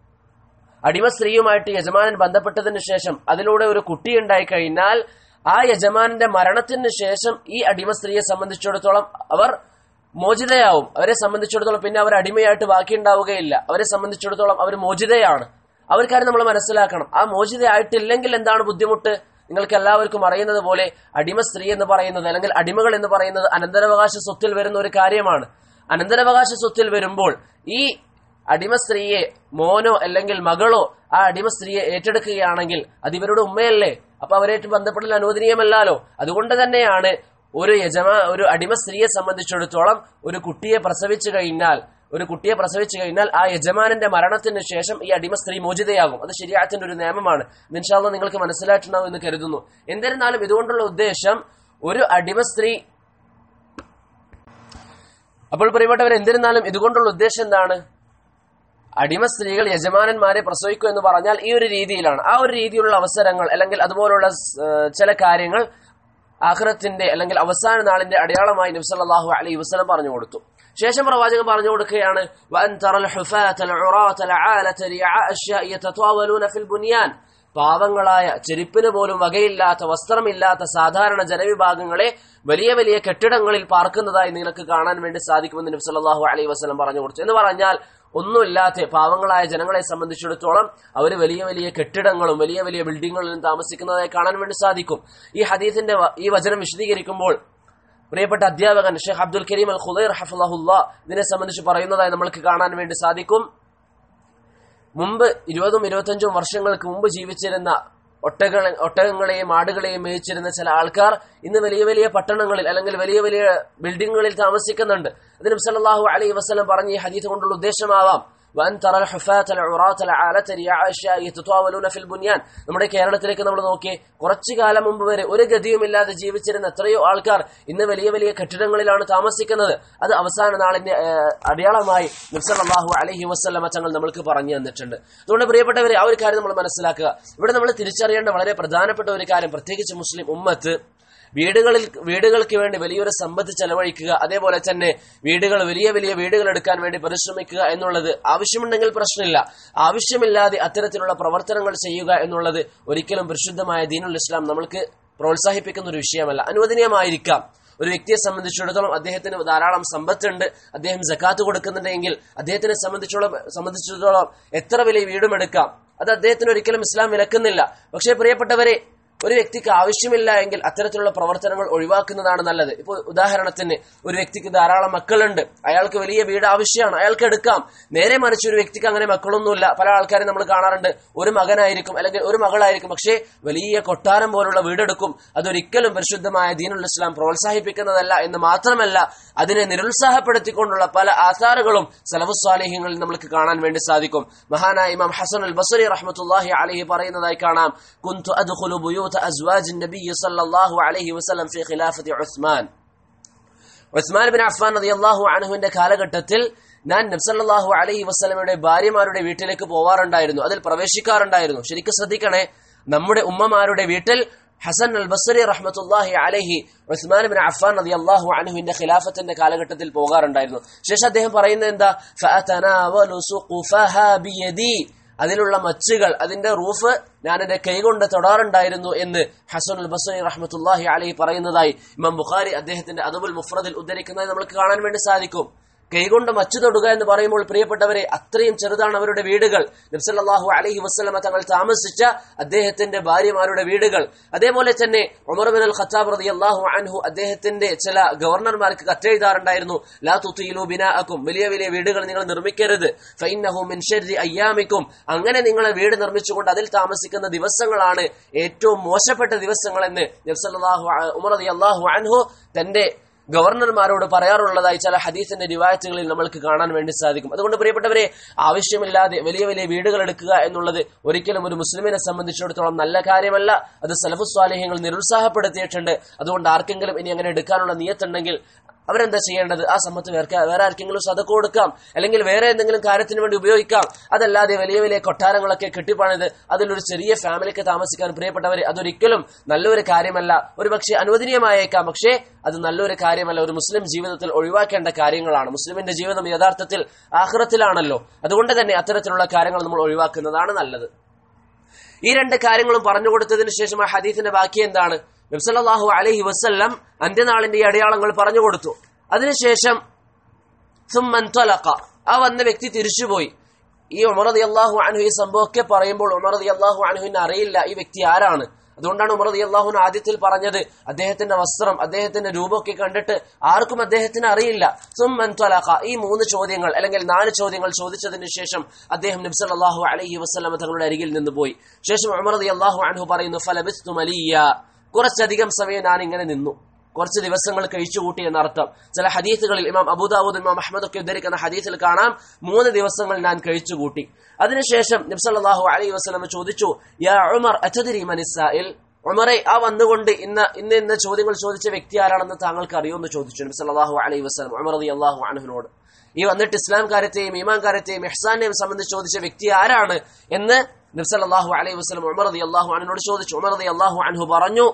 അടിമ സ്ത്രീയുമായിട്ട് യജമാനൻ ബന്ധപ്പെട്ടതിന് ശേഷം അതിലൂടെ ഒരു കുട്ടി ഉണ്ടായി കഴിഞ്ഞാൽ ആ യജമാനന്റെ മരണത്തിന് ശേഷം ഈ അടിമ സ്ത്രീയെ സംബന്ധിച്ചിടത്തോളം അവർ മോചിതയാവും അവരെ സംബന്ധിച്ചിടത്തോളം പിന്നെ അവർ അടിമയായിട്ട് ബാക്കിയുണ്ടാവുകയില്ല അവരെ സംബന്ധിച്ചിടത്തോളം അവർ മോചിതയാണ് അവർക്കാരും നമ്മൾ മനസ്സിലാക്കണം ആ മോചിതയായിട്ടില്ലെങ്കിൽ എന്താണ് ബുദ്ധിമുട്ട് നിങ്ങൾക്ക് എല്ലാവർക്കും അറിയുന്നത് പോലെ അടിമ സ്ത്രീ എന്ന് പറയുന്നത് അല്ലെങ്കിൽ അടിമകൾ എന്ന് പറയുന്നത് അനന്തരാവകാശ സ്വത്തിൽ വരുന്ന ഒരു കാര്യമാണ് അനന്തരാവകാശ സ്വത്തിൽ വരുമ്പോൾ ഈ അടിമ സ്ത്രീയെ മോനോ അല്ലെങ്കിൽ മകളോ ആ അടിമ സ്ത്രീയെ ഏറ്റെടുക്കുകയാണെങ്കിൽ അത് ഇവരുടെ ഉമ്മയല്ലേ അപ്പൊ അവരായിട്ട് ബന്ധപ്പെടൽ അനുവദനീയമല്ലല്ലോ അതുകൊണ്ട് തന്നെയാണ് ഒരു യജമാ ഒരു അടിമ സ്ത്രീയെ സംബന്ധിച്ചിടത്തോളം ഒരു കുട്ടിയെ പ്രസവിച്ചു കഴിഞ്ഞാൽ ഒരു കുട്ടിയെ പ്രസവിച്ചു കഴിഞ്ഞാൽ ആ യജമാനന്റെ മരണത്തിന് ശേഷം ഈ അടിമ സ്ത്രീ മോചിതയാകും അത് ശരിയാത്തിന്റെ ഒരു നിയമമാണ് നിൻഷാല്ല നിങ്ങൾക്ക് മനസ്സിലായിട്ടുണ്ടാവും എന്ന് കരുതുന്നു എന്നിരുന്നാലും ഇതുകൊണ്ടുള്ള ഉദ്ദേശം ഒരു അടിമ സ്ത്രീ അപ്പോൾ പ്രിയപ്പെട്ടവർ എന്തിരുന്നാലും ഇതുകൊണ്ടുള്ള ഉദ്ദേശം എന്താണ് അടിമ സ്ത്രീകൾ യജമാനന്മാരെ പ്രസവിക്കും എന്ന് പറഞ്ഞാൽ ഈ ഒരു രീതിയിലാണ് ആ ഒരു രീതിയിലുള്ള അവസരങ്ങൾ അല്ലെങ്കിൽ അതുപോലുള്ള ഏഹ്, ചില കാര്യങ്ങൾ ആഖിറത്തിന്റെ അല്ലെങ്കിൽ അവസാന നാളിന്റെ അടയാളമായി നബ്സല്ലാഹു അലൈഹി വസ്ലം പറഞ്ഞു കൊടുത്തു ശേഷം പ്രവാചകൻ പറഞ്ഞു കൊടുക്കുകയാണ് "വഅൻ തറൽ ഹുഫാത അൽഉറാത അൽആലത റിഅഅ അശ്യാഇ യതതാവലൂന ഫിൽ ബുനിയാൻ പാവങ്ങളായ ചെരുപ്പിന് പോലും വകയില്ലാത്ത വസ്ത്രമില്ലാത്ത സാധാരണ ജനവിഭാഗങ്ങളെ വലിയ വലിയ കെട്ടിടങ്ങളിൽ പാർക്കുന്നതായി നിങ്ങൾക്ക് കാണാൻ വേണ്ടി സാധിക്കുമെന്ന് നബി സല്ലല്ലാഹു അലൈഹി വസല്ലം പറഞ്ഞു കൊടുത്തു എന്ന് പറഞ്ഞാൽ ഒന്നുമില്ലാത്ത പാവങ്ങളായ ജനങ്ങളെ സംബന്ധിച്ചിടത്തോളം അവർ വലിയ വലിയ കെട്ടിടങ്ങളും വലിയ വലിയ ബിൽഡിങ്ങുകളിലും താമസിക്കുന്നതായി കാണാൻ വേണ്ടി സാധിക്കും ഈ ഹദീസിന്റെ വ- ഈ വചനം വിശദീകരിക്കുമ്പോൾ പ്രിയപ്പെട്ട അധ്യാപകൻ ഷെയ്ഖ് അബ്ദുൽ കരീം അൽ ഖുദൈർ ഹഫുല്ല ഇതിനെ സംബന്ധിച്ച് പറയുന്നതായി നമ്മൾക്ക് കാണാൻ വേണ്ടി സാധിക്കും മുമ്പ് ഇരുപതും ഇരുപത്തഞ്ചും വർഷങ്ങൾക്ക് മുമ്പ് ജീവിച്ചിരുന്ന ഒട്ടകളെ ഒട്ടകങ്ങളെയും ആടുകളെയും മേയിച്ചിരുന്ന ചില ആൾക്കാർ ഇന്ന് വലിയ വലിയ പട്ടണങ്ങളിൽ അല്ലെങ്കിൽ വലിയ വലിയ ബിൽഡിങ്ങുകളിൽ താമസിക്കുന്നുണ്ട് അതിന് സല്ലല്ലാഹു അലൈഹി വസല്ലം പറഞ്ഞ ഈ ഹദീസ് കൊണ്ടുള്ള ഉദ്ദേശമാവാം വൻ തറൽ ഹുഫാത്ത് العراة العالة رياء الأشياء يتطاولون في البنيان നമ്മുടെ കേരളത്തിലേക്ക് നമ്മൾ നോക്കി കുറച്ചു കാലം മുമ്പ് വരെ ഒരു ഗതിയുമില്ലാതെ ജീവിച്ചിരുന്ന എത്രയോ ആൾക്കാർ ഇന്ന് വലിയ വലിയ കെട്ടിടങ്ങളിലാണ് താമസിക്കുന്നത് അത് അവസാന നാളിന്റെ ഏഹ്, അടയാളമായി നബ്സല്ലാഹു അലഹി വസ്ലമ തങ്ങൾ നമ്മൾക്ക് പറഞ്ഞു തന്നിട്ടുണ്ട് അതുകൊണ്ട് പ്രിയപ്പെട്ടവരെ ആ ഒരു കാര്യം നമ്മൾ മനസ്സിലാക്കുക ഇവിടെ നമ്മൾ തിരിച്ചറിയേണ്ട വളരെ പ്രധാനപ്പെട്ട ഒരു കാര്യം പ്രത്യേകിച്ച് മുസ്ലിം ഉമ്മത്ത് വീടുകളിൽ വീടുകൾക്ക് വേണ്ടി വലിയൊരു സമ്പത്ത് ചെലവഴിക്കുക അതേപോലെ തന്നെ വീടുകൾ വലിയ വലിയ വീടുകൾ എടുക്കാൻ വേണ്ടി പരിശ്രമിക്കുക എന്നുള്ളത് ആവശ്യമുണ്ടെങ്കിൽ പ്രശ്നമില്ല ആവശ്യമില്ലാതെ അത്തരത്തിലുള്ള പ്രവർത്തനങ്ങൾ ചെയ്യുക എന്നുള്ളത് ഒരിക്കലും പരിശുദ്ധമായ ദീനുൽ ഇസ്ലാം നമ്മൾക്ക് പ്രോത്സാഹിപ്പിക്കുന്ന ഒരു വിഷയമല്ല അനുവദനീയമായിരിക്കാം ഒരു വ്യക്തിയെ സംബന്ധിച്ചിടത്തോളം അദ്ദേഹത്തിന് ധാരാളം സമ്പത്തുണ്ട് അദ്ദേഹം ജക്കാത്ത് കൊടുക്കുന്നുണ്ടെങ്കിൽ അദ്ദേഹത്തിനെ സംബന്ധിച്ചോളം സംബന്ധിച്ചിടത്തോളം എത്ര വലിയ വീടും എടുക്കാം അത് അദ്ദേഹത്തിന് ഒരിക്കലും ഇസ്ലാം വിലക്കുന്നില്ല പക്ഷേ പ്രിയപ്പെട്ടവരെ ഒരു വ്യക്തിക്ക് ആവശ്യമില്ല എങ്കിൽ അത്തരത്തിലുള്ള പ്രവർത്തനങ്ങൾ ഒഴിവാക്കുന്നതാണ് നല്ലത് ഇപ്പോൾ ഉദാഹരണത്തിന് ഒരു വ്യക്തിക്ക് ധാരാളം മക്കളുണ്ട് അയാൾക്ക് വലിയ വീട് ആവശ്യമാണ് അയാൾക്ക് എടുക്കാം നേരെ മറിച്ച് ഒരു വ്യക്തിക്ക് അങ്ങനെ മക്കളൊന്നുമില്ല പല ആൾക്കാരും നമ്മൾ കാണാറുണ്ട് ഒരു മകനായിരിക്കും അല്ലെങ്കിൽ ഒരു മകളായിരിക്കും പക്ഷേ വലിയ കൊട്ടാരം പോലുള്ള വീടെടുക്കും അതൊരിക്കലും പരിശുദ്ധമായ ദീനുൽ ഇസ്ലാം പ്രോത്സാഹിപ്പിക്കുന്നതല്ല എന്ന് മാത്രമല്ല അതിനെ നിരുത്സാഹപ്പെടുത്തിക്കൊണ്ടുള്ള പല ആധാറുകളും സലഫുസ്വാലിഹ്യങ്ങളിൽ നമുക്ക് കാണാൻ വേണ്ടി സാധിക്കും മഹാനായ ഇമാം ഹസൻ അൽ ബസറി റഹ്മത്തുല്ലാഹി അലഹി പറയുന്നതായി കാണാം കുന്തു അദ്ഖുലു ബുയൂത അസ്വാജ് നബി സല്ലല്ലാഹു അലൈഹി വസല്ലം ഫി ഖിലാഫത്തി ഉസ്മാൻ ഉസ്മാൻ ബിൻ അഫ്ഫാൻ റളിയല്ലാഹു അൻഹുവിന്റെ കാലഘട്ടത്തിൽ ഞാൻ നബ്സല്ലാഹു അലൈഹി വസ്ലമയുടെ ഭാര്യമാരുടെ വീട്ടിലേക്ക് പോവാറുണ്ടായിരുന്നു അതിൽ പ്രവേശിക്കാറുണ്ടായിരുന്നു ശരിക്കും ശ്രദ്ധിക്കണേ നമ്മുടെ ഉമ്മമാരുടെ വീട്ടിൽ ഹസൻ അൽ ബസരി റഹ്മത്തുല്ലാഹി അലഹി ഉസ്മാൻ ബിൻ അഫ്ഫാൻ റളിയല്ലാഹു അൻഹുവിന്റെ ഖിലാഫത്തിന്റെ കാലഘട്ടത്തിൽ പോകാറുണ്ടായിരുന്നു ശേഷം അദ്ദേഹം പറയുന്നത് എന്താ ഫഅതനാവലു സുഖുഫഹാ ബിയദി അതിലുള്ള മച്ചുകൾ അതിന്റെ റൂഫ് ഞാൻ എന്റെ കൈകൊണ്ട് തൊടാറുണ്ടായിരുന്നു എന്ന് ഹസൻ അൽ ബസറി റഹ്മത്തുല്ലാഹി അലൈഹി പറയുന്നതായി ഇമാം ബുഖാരി അദ്ദേഹത്തിന്റെ അതുബുൽ മുഫ്രദിൽ ഉദ്ധരിക്കുന്നതായി നമുക്ക് കാണാൻ വേണ്ടി സാധിക്കും കൈകൊണ്ട് മച്ചു തൊടുക എന്ന് പറയുമ്പോൾ പ്രിയപ്പെട്ടവരെ അത്രയും ചെറുതാണ് അവരുടെ വീടുകൾ നബ്സല്ലാഹു അലഹി വസ്ലമ തങ്ങൾ താമസിച്ച അദ്ദേഹത്തിന്റെ ഭാര്യമാരുടെ വീടുകൾ അതേപോലെ തന്നെ ഉമർ ബിൻ അൽ ഖത്താബ് റതി അള്ളാഹു അൻഹു അദ്ദേഹത്തിന്റെ ചില ഗവർണർമാർക്ക് കത്തെഴുതാറുണ്ടായിരുന്നു ലാ തുത്തിയിലു ബിനാഅക്കും വലിയ വലിയ വീടുകൾ നിങ്ങൾ നിർമ്മിക്കരുത് ഫൈനഹു മിൻ ഷർരി അയ്യാമിക്കും അങ്ങനെ നിങ്ങളെ വീട് നിർമ്മിച്ചുകൊണ്ട് അതിൽ താമസിക്കുന്ന ദിവസങ്ങളാണ് ഏറ്റവും മോശപ്പെട്ട ദിവസങ്ങളെന്ന് നബ്സല്ലാഹു ഉമർ റതി അള്ളാഹു അൻഹു തന്റെ ഗവർണർമാരോട് പറയാറുള്ളതായി ചില ഹദീസിന്റെ റിവായത്തുകളിൽ നമ്മൾക്ക് കാണാൻ വേണ്ടി സാധിക്കും അതുകൊണ്ട് പ്രിയപ്പെട്ടവരെ ആവശ്യമില്ലാതെ വലിയ വലിയ വീടുകൾ എടുക്കുക എന്നുള്ളത് ഒരിക്കലും ഒരു മുസ്ലിമിനെ സംബന്ധിച്ചിടത്തോളം നല്ല കാര്യമല്ല അത് സലഫുസ്വാലേഹ്യങ്ങൾ നിരുത്സാഹപ്പെടുത്തിയിട്ടുണ്ട് അതുകൊണ്ട് ആർക്കെങ്കിലും ഇനി അങ്ങനെ എടുക്കാനുള്ള നിയത്തുണ്ടെങ്കിൽ അവരെന്താ ചെയ്യേണ്ടത് ആ സമ്പത്ത് വേറെ വേറെ ആർക്കെങ്കിലും സതക്ക് കൊടുക്കാം അല്ലെങ്കിൽ വേറെ എന്തെങ്കിലും കാര്യത്തിന് വേണ്ടി ഉപയോഗിക്കാം അതല്ലാതെ വലിയ വലിയ കൊട്ടാരങ്ങളൊക്കെ കെട്ടിപ്പണിത് അതിലൊരു ചെറിയ ഫാമിലിക്ക് താമസിക്കാൻ പ്രിയപ്പെട്ടവരെ അതൊരിക്കലും നല്ലൊരു കാര്യമല്ല ഒരു പക്ഷേ അനുവദനീയമായേക്കാം പക്ഷേ അത് നല്ലൊരു കാര്യമല്ല ഒരു മുസ്ലിം ജീവിതത്തിൽ ഒഴിവാക്കേണ്ട കാര്യങ്ങളാണ് മുസ്ലിമിന്റെ ജീവിതം യഥാർത്ഥത്തിൽ ആഹ്റത്തിലാണല്ലോ അതുകൊണ്ട് തന്നെ അത്തരത്തിലുള്ള കാര്യങ്ങൾ നമ്മൾ ഒഴിവാക്കുന്നതാണ് നല്ലത് ഈ രണ്ട് കാര്യങ്ങളും പറഞ്ഞു കൊടുത്തതിന് ശേഷം ആ ഹദീസിന്റെ ബാക്കി എന്താണ് നബ്സല്ലാഹു അലഹി വസ്ല്ലം അന്ത്യനാളിന്റെ ഈ അടയാളങ്ങൾ പറഞ്ഞു കൊടുത്തു അതിനുശേഷം സുമ്മൻതൊലക്ക ആ വന്ന വ്യക്തി തിരിച്ചുപോയി ഈ ഉമറദി അള്ളാഹു അനഹു ഈ സംഭവമൊക്കെ പറയുമ്പോൾ ഉമറദി അള്ളാഹു അനഹുവിന് അറിയില്ല ഈ വ്യക്തി ആരാണ് അതുകൊണ്ടാണ് ഉമറദി അള്ളാഹുൻ ആദ്യത്തിൽ പറഞ്ഞത് അദ്ദേഹത്തിന്റെ വസ്ത്രം അദ്ദേഹത്തിന്റെ രൂപമൊക്കെ കണ്ടിട്ട് ആർക്കും അദ്ദേഹത്തിന് അറിയില്ല സുമ്മൻ ത്വലഖ ഈ മൂന്ന് ചോദ്യങ്ങൾ അല്ലെങ്കിൽ നാല് ചോദ്യങ്ങൾ ചോദിച്ചതിന് ശേഷം അദ്ദേഹം നബ്സൽ അള്ളാഹു അലഹി വസ്ലമ തങ്ങളുടെ അരികിൽ നിന്ന് പോയി ശേഷം ഉമറദി അള്ളാഹു അനഹു പറയുന്നു ഫലബിസ്തു മലിയ കുറച്ചധികം സമയം ഞാൻ ഇങ്ങനെ നിന്നു കുറച്ച് ദിവസങ്ങൾ കഴിച്ചുകൂട്ടി എന്നർത്ഥം ചില ഹദീസുകളിൽ ഇമാം അബൂദാവൂദ് ഇമാം അഹമ്മദ് ഒക്കെ ഉദ്ധരിക്കുന്ന ഹദീസിൽ കാണാം മൂന്ന് ദിവസങ്ങൾ ഞാൻ കഴിച്ചുകൂട്ടി അതിനുശേഷം നബ്സല്ലാഹു അലൈഹി വസ്ലമ ചോദിച്ചു യാ ഉമർ അച്ചതിരി മനിസായിൽ ഉമറെ ആ വന്നുകൊണ്ട് ഇന്ന് ഇന്ന് ഇന്ന് ചോദ്യങ്ങൾ ചോദിച്ച വ്യക്തി ആരാണെന്ന് താങ്കൾക്ക് അറിയുമെന്ന് ചോദിച്ചു നബ്സല്ലാഹു അലൈഹി വസ്ലം ഉമർ അലി അള്ളാഹു അനഹുനോട് ഈ വന്നിട്ട് ഇസ്ലാം കാര്യത്തെയും ഈമാൻ കാര്യത്തെയും ഇഹ്സാനെയും സംബന്ധിച്ച് ചോദിച്ച വ്യക്തി ആരാണ് എന്ന് നബ്സല്ലാഹു അലൈഹി വസ്ലം ഉമർ അലി അള്ളാഹു അനഹുനോട് ചോദിച്ചു ഉമർ അലി അള്ളാഹു അനഹു പറഞ്ഞു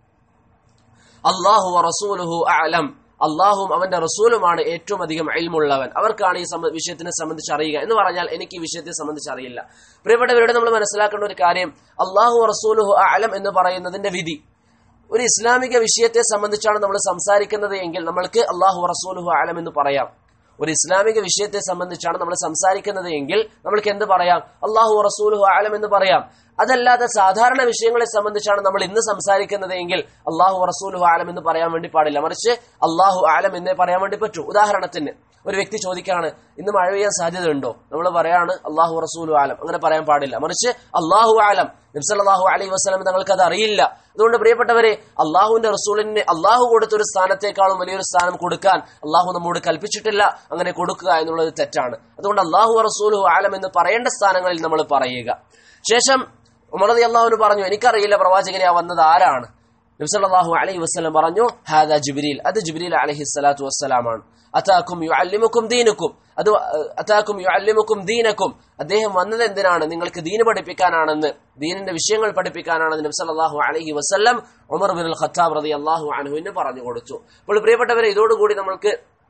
അള്ളാഹു റസൂലുഹു അലം അള്ളാഹും അവന്റെ റസൂലുമാണ് ഏറ്റവും അധികം അയൽമുള്ളവൻ അവർക്കാണ് ഈ വിഷയത്തിനെ സംബന്ധിച്ച് അറിയുക എന്ന് പറഞ്ഞാൽ എനിക്ക് ഈ വിഷയത്തെ സംബന്ധിച്ച് അറിയില്ല പ്രിയപ്പെട്ടവരുടെ നമ്മൾ മനസ്സിലാക്കേണ്ട ഒരു കാര്യം അള്ളാഹു റസൂലുഹു അലം എന്ന് പറയുന്നതിന്റെ വിധി ഒരു ഇസ്ലാമിക വിഷയത്തെ സംബന്ധിച്ചാണ് നമ്മൾ സംസാരിക്കുന്നത് എങ്കിൽ നമ്മൾക്ക് അള്ളാഹു റസൂലുഹു അലം എന്ന് പറയാം ഒരു ഇസ്ലാമിക വിഷയത്തെ സംബന്ധിച്ചാണ് നമ്മൾ സംസാരിക്കുന്നത് എങ്കിൽ നമ്മൾക്ക് എന്ത് പറയാം അള്ളാഹു റസൂലുഹു ആലം എന്ന് പറയാം അതല്ലാതെ സാധാരണ വിഷയങ്ങളെ സംബന്ധിച്ചാണ് നമ്മൾ ഇന്ന് സംസാരിക്കുന്നത് എങ്കിൽ അള്ളാഹു റസൂലുഹു ആലം എന്ന് പറയാൻ വേണ്ടി പാടില്ല മറിച്ച് അള്ളാഹു ആലം എന്നേ പറയാൻ വേണ്ടി പറ്റൂ ഉദാഹരണത്തിന് ഒരു വ്യക്തി ചോദിക്കാണ് ഇന്ന് മഴ പെയ്യാൻ സാധ്യതയുണ്ടോ നമ്മൾ പറയാണ് അള്ളാഹു റസൂലു ആലം അങ്ങനെ പറയാൻ പാടില്ല മറിച്ച് അള്ളാഹു ആലം നബ്സല്ലാഹു അലൈഹി വസ്ലം തങ്ങൾക്ക് അത് അറിയില്ല അതുകൊണ്ട് പ്രിയപ്പെട്ടവരെ അള്ളാഹുവിന്റെ റസൂലിന് അള്ളാഹു കൊടുത്തൊരു സ്ഥാനത്തേക്കാളും വലിയൊരു സ്ഥാനം കൊടുക്കാൻ അള്ളാഹു നമ്മോട് കൽപ്പിച്ചിട്ടില്ല അങ്ങനെ കൊടുക്കുക എന്നുള്ളത് തെറ്റാണ് അതുകൊണ്ട് അള്ളാഹു റസൂലു ആലം എന്ന് പറയേണ്ട സ്ഥാനങ്ങളിൽ നമ്മൾ പറയുക ശേഷം ഉമറതി അള്ളാഹുന് പറഞ്ഞു എനിക്കറിയില്ല പ്രവാചകനെ ആ വന്നത് ആരാണ് നബ്സല്ലാഹു അലൈഹി വസ്ലം പറഞ്ഞു ഹാദ ജിബ്രീൽ അത് ജിബ്രീൽ അലഹി സ്വലാത്തു വസ്സലാമാണ് അതാക്കും യുഅല്ലിമുക്കും ദീനുക്കും അത് അതാക്കും യുഅല്ലിമുക്കും ദീനക്കും അദ്ദേഹം വന്നത് എന്തിനാണ് നിങ്ങൾക്ക് ദീന് പഠിപ്പിക്കാനാണെന്ന് ദീനിന്റെ വിഷയങ്ങൾ പഠിപ്പിക്കാനാണെന്ന് നബി സല്ലല്ലാഹു അലൈഹി വസല്ലം ഉമർ ബിൻ ഖത്താബ് റളിയല്ലാഹു അൻഹുവിന് പറഞ്ഞു കൊടുത്തു അപ്പോൾ പ്രിയപ്പെട്ടവരെ ഇതോടുകൂടി നമ്മൾക്ക്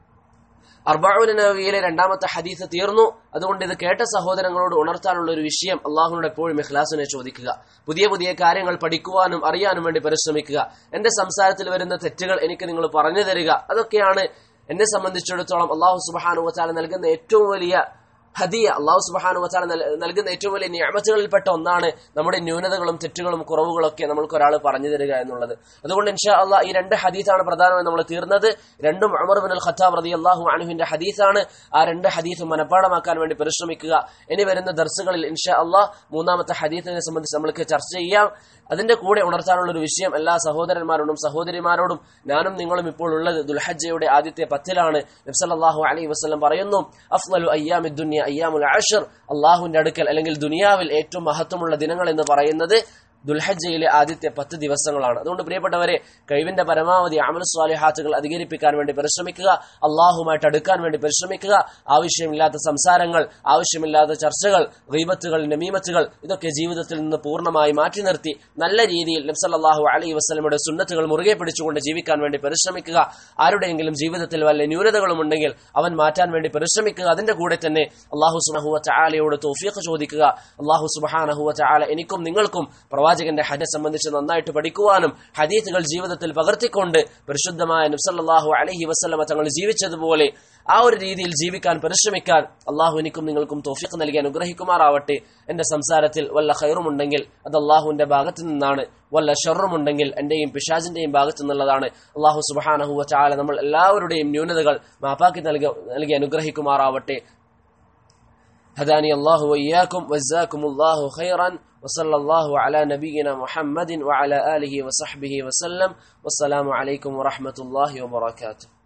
അർബാഉൻ നബവിയിലെ രണ്ടാമത്തെ ഹദീസ് തീർന്നു അതുകൊണ്ട് ഇത് കേട്ട സഹോദരങ്ങളോട് ഉണർത്താനുള്ള ഒരു വിഷയം അള്ളാഹുനോട് എപ്പോഴും ഇഖ്ലാസിനെ ചോദിക്കുക പുതിയ പുതിയ കാര്യങ്ങൾ പഠിക്കുവാനും അറിയാനും വേണ്ടി പരിശ്രമിക്കുക എന്റെ സംസാരത്തിൽ വരുന്ന തെറ്റുകൾ എനിക്ക് നിങ്ങൾ പറഞ്ഞു തരിക അതൊക്കെയാണ് എന്നെ സംബന്ധിച്ചിടത്തോളം അള്ളാഹു സുബാനു വച്ചാൽ നൽകുന്ന ഏറ്റവും വലിയ ഹദിയ അള്ളാഹു സുബാനു വച്ചാൽ നൽകുന്ന ഏറ്റവും വലിയ നിയമത്തുകളിൽപ്പെട്ട ഒന്നാണ് നമ്മുടെ ന്യൂനതകളും തെറ്റുകളും കുറവുകളൊക്കെ നമ്മൾക്ക് ഒരാൾ പറഞ്ഞു തരിക എന്നുള്ളത് അതുകൊണ്ട് ഇൻഷാ അള്ളാഹ് ഈ രണ്ട് ഹദീസാണ് പ്രധാനമായി നമ്മൾ തീർന്നത് രണ്ടും അമർ ബിൻ അൽ ഖത്താബ് റതി അള്ളാഹു അനുഹിന്റെ ഹദീസാണ് ആ രണ്ട് ഹദീസും മനഃപ്പാടമാക്കാൻ വേണ്ടി പരിശ്രമിക്കുക ഇനി വരുന്ന ദർസുകളിൽ ഇൻഷാ അള്ളാഹ് മൂന്നാമത്തെ ഹദീസിനെ സംബന്ധിച്ച് നമ്മൾക്ക് ചർച്ച ചെയ്യാം അതിന്റെ കൂടെ ഉണർത്താനുള്ള ഒരു വിഷയം എല്ലാ സഹോദരന്മാരോടും സഹോദരിമാരോടും ഞാനും നിങ്ങളും ഇപ്പോൾ ഉള്ളത് ദുൽഹജ്ജയുടെ ആദ്യത്തെ പത്തിലാണ് നബ്സല്ലാഹു അലൈഹി വസ്ലം പറയുന്നു അഫ്ലു അയ്യാമി ദുനിയ അയ്യാമുൽ അഷർ അള്ളാഹുവിന്റെ അടുക്കൽ അല്ലെങ്കിൽ ദുനിയാവിൽ ഏറ്റവും മഹത്വമുള്ള ദിനങ്ങൾ എന്ന് പറയുന്നത് ദുൽഹജ്ജയിലെ ആദ്യത്തെ പത്ത് ദിവസങ്ങളാണ് അതുകൊണ്ട് പ്രിയപ്പെട്ടവരെ കഴിവിന്റെ പരമാവധി അമൽ സ്വാലിഹാത്തുകൾ അധികരിപ്പിക്കാൻ വേണ്ടി പരിശ്രമിക്കുക അള്ളാഹുമായിട്ട് അടുക്കാൻ വേണ്ടി പരിശ്രമിക്കുക ആവശ്യമില്ലാത്ത സംസാരങ്ങൾ ആവശ്യമില്ലാത്ത ചർച്ചകൾ റീബത്തുകൾ നമീമത്തുകൾ ഇതൊക്കെ ജീവിതത്തിൽ നിന്ന് പൂർണ്ണമായി മാറ്റി നിർത്തി നല്ല രീതിയിൽ നബ്സല്ലാഹു അലൈ വസ്ലമയുടെ സുന്നത്തുകൾ മുറുകെ പിടിച്ചുകൊണ്ട് ജീവിക്കാൻ വേണ്ടി പരിശ്രമിക്കുക ആരുടെയെങ്കിലും ജീവിതത്തിൽ വല്ല ന്യൂനതകളും ഉണ്ടെങ്കിൽ അവൻ മാറ്റാൻ വേണ്ടി പരിശ്രമിക്കുക അതിന്റെ കൂടെ തന്നെ അള്ളാഹു സുബഹുവ ചാലയോട് തോഫിയൊക്കെ ചോദിക്കുക അള്ളാഹു സുബഹാനഹുവ ചാല എനിക്കും നിങ്ങൾക്കും പ്രവാചകന്റെ ഹദ സംബന്ധിച്ച് നന്നായിട്ട് പഠിക്കുവാനും ഹദീത്തുകൾ ജീവിതത്തിൽ പകർത്തിക്കൊണ്ട് പരിശുദ്ധമായ നബ്സല്ലാഹു അലഹി വസ്ലമ തങ്ങൾ ജീവിച്ചതുപോലെ ആ ഒരു രീതിയിൽ ജീവിക്കാൻ പരിശ്രമിക്കാൻ അള്ളാഹു എനിക്കും നിങ്ങൾക്കും തോഫിക്ക് നൽകി അനുഗ്രഹിക്കുമാറാവട്ടെ എന്റെ സംസാരത്തിൽ വല്ല ഖൈറുമുണ്ടെങ്കിൽ അത് അള്ളാഹുവിന്റെ ഭാഗത്തു നിന്നാണ് വല്ല ഷറുമുണ്ടെങ്കിൽ എന്റെയും പിശാജിന്റെയും ഭാഗത്തു നിന്നുള്ളതാണ് അള്ളാഹു സുബഹാനഹുവ ചാല നമ്മൾ എല്ലാവരുടെയും ന്യൂനതകൾ മാപ്പാക്കി നൽകി നൽകി അനുഗ്രഹിക്കുമാറാവട്ടെ هداني الله وإياكم وجزاكم الله خيرا وصلى الله على نبينا محمد وعلى آله وصحبه وسلم والسلام عليكم ورحمة الله وبركاته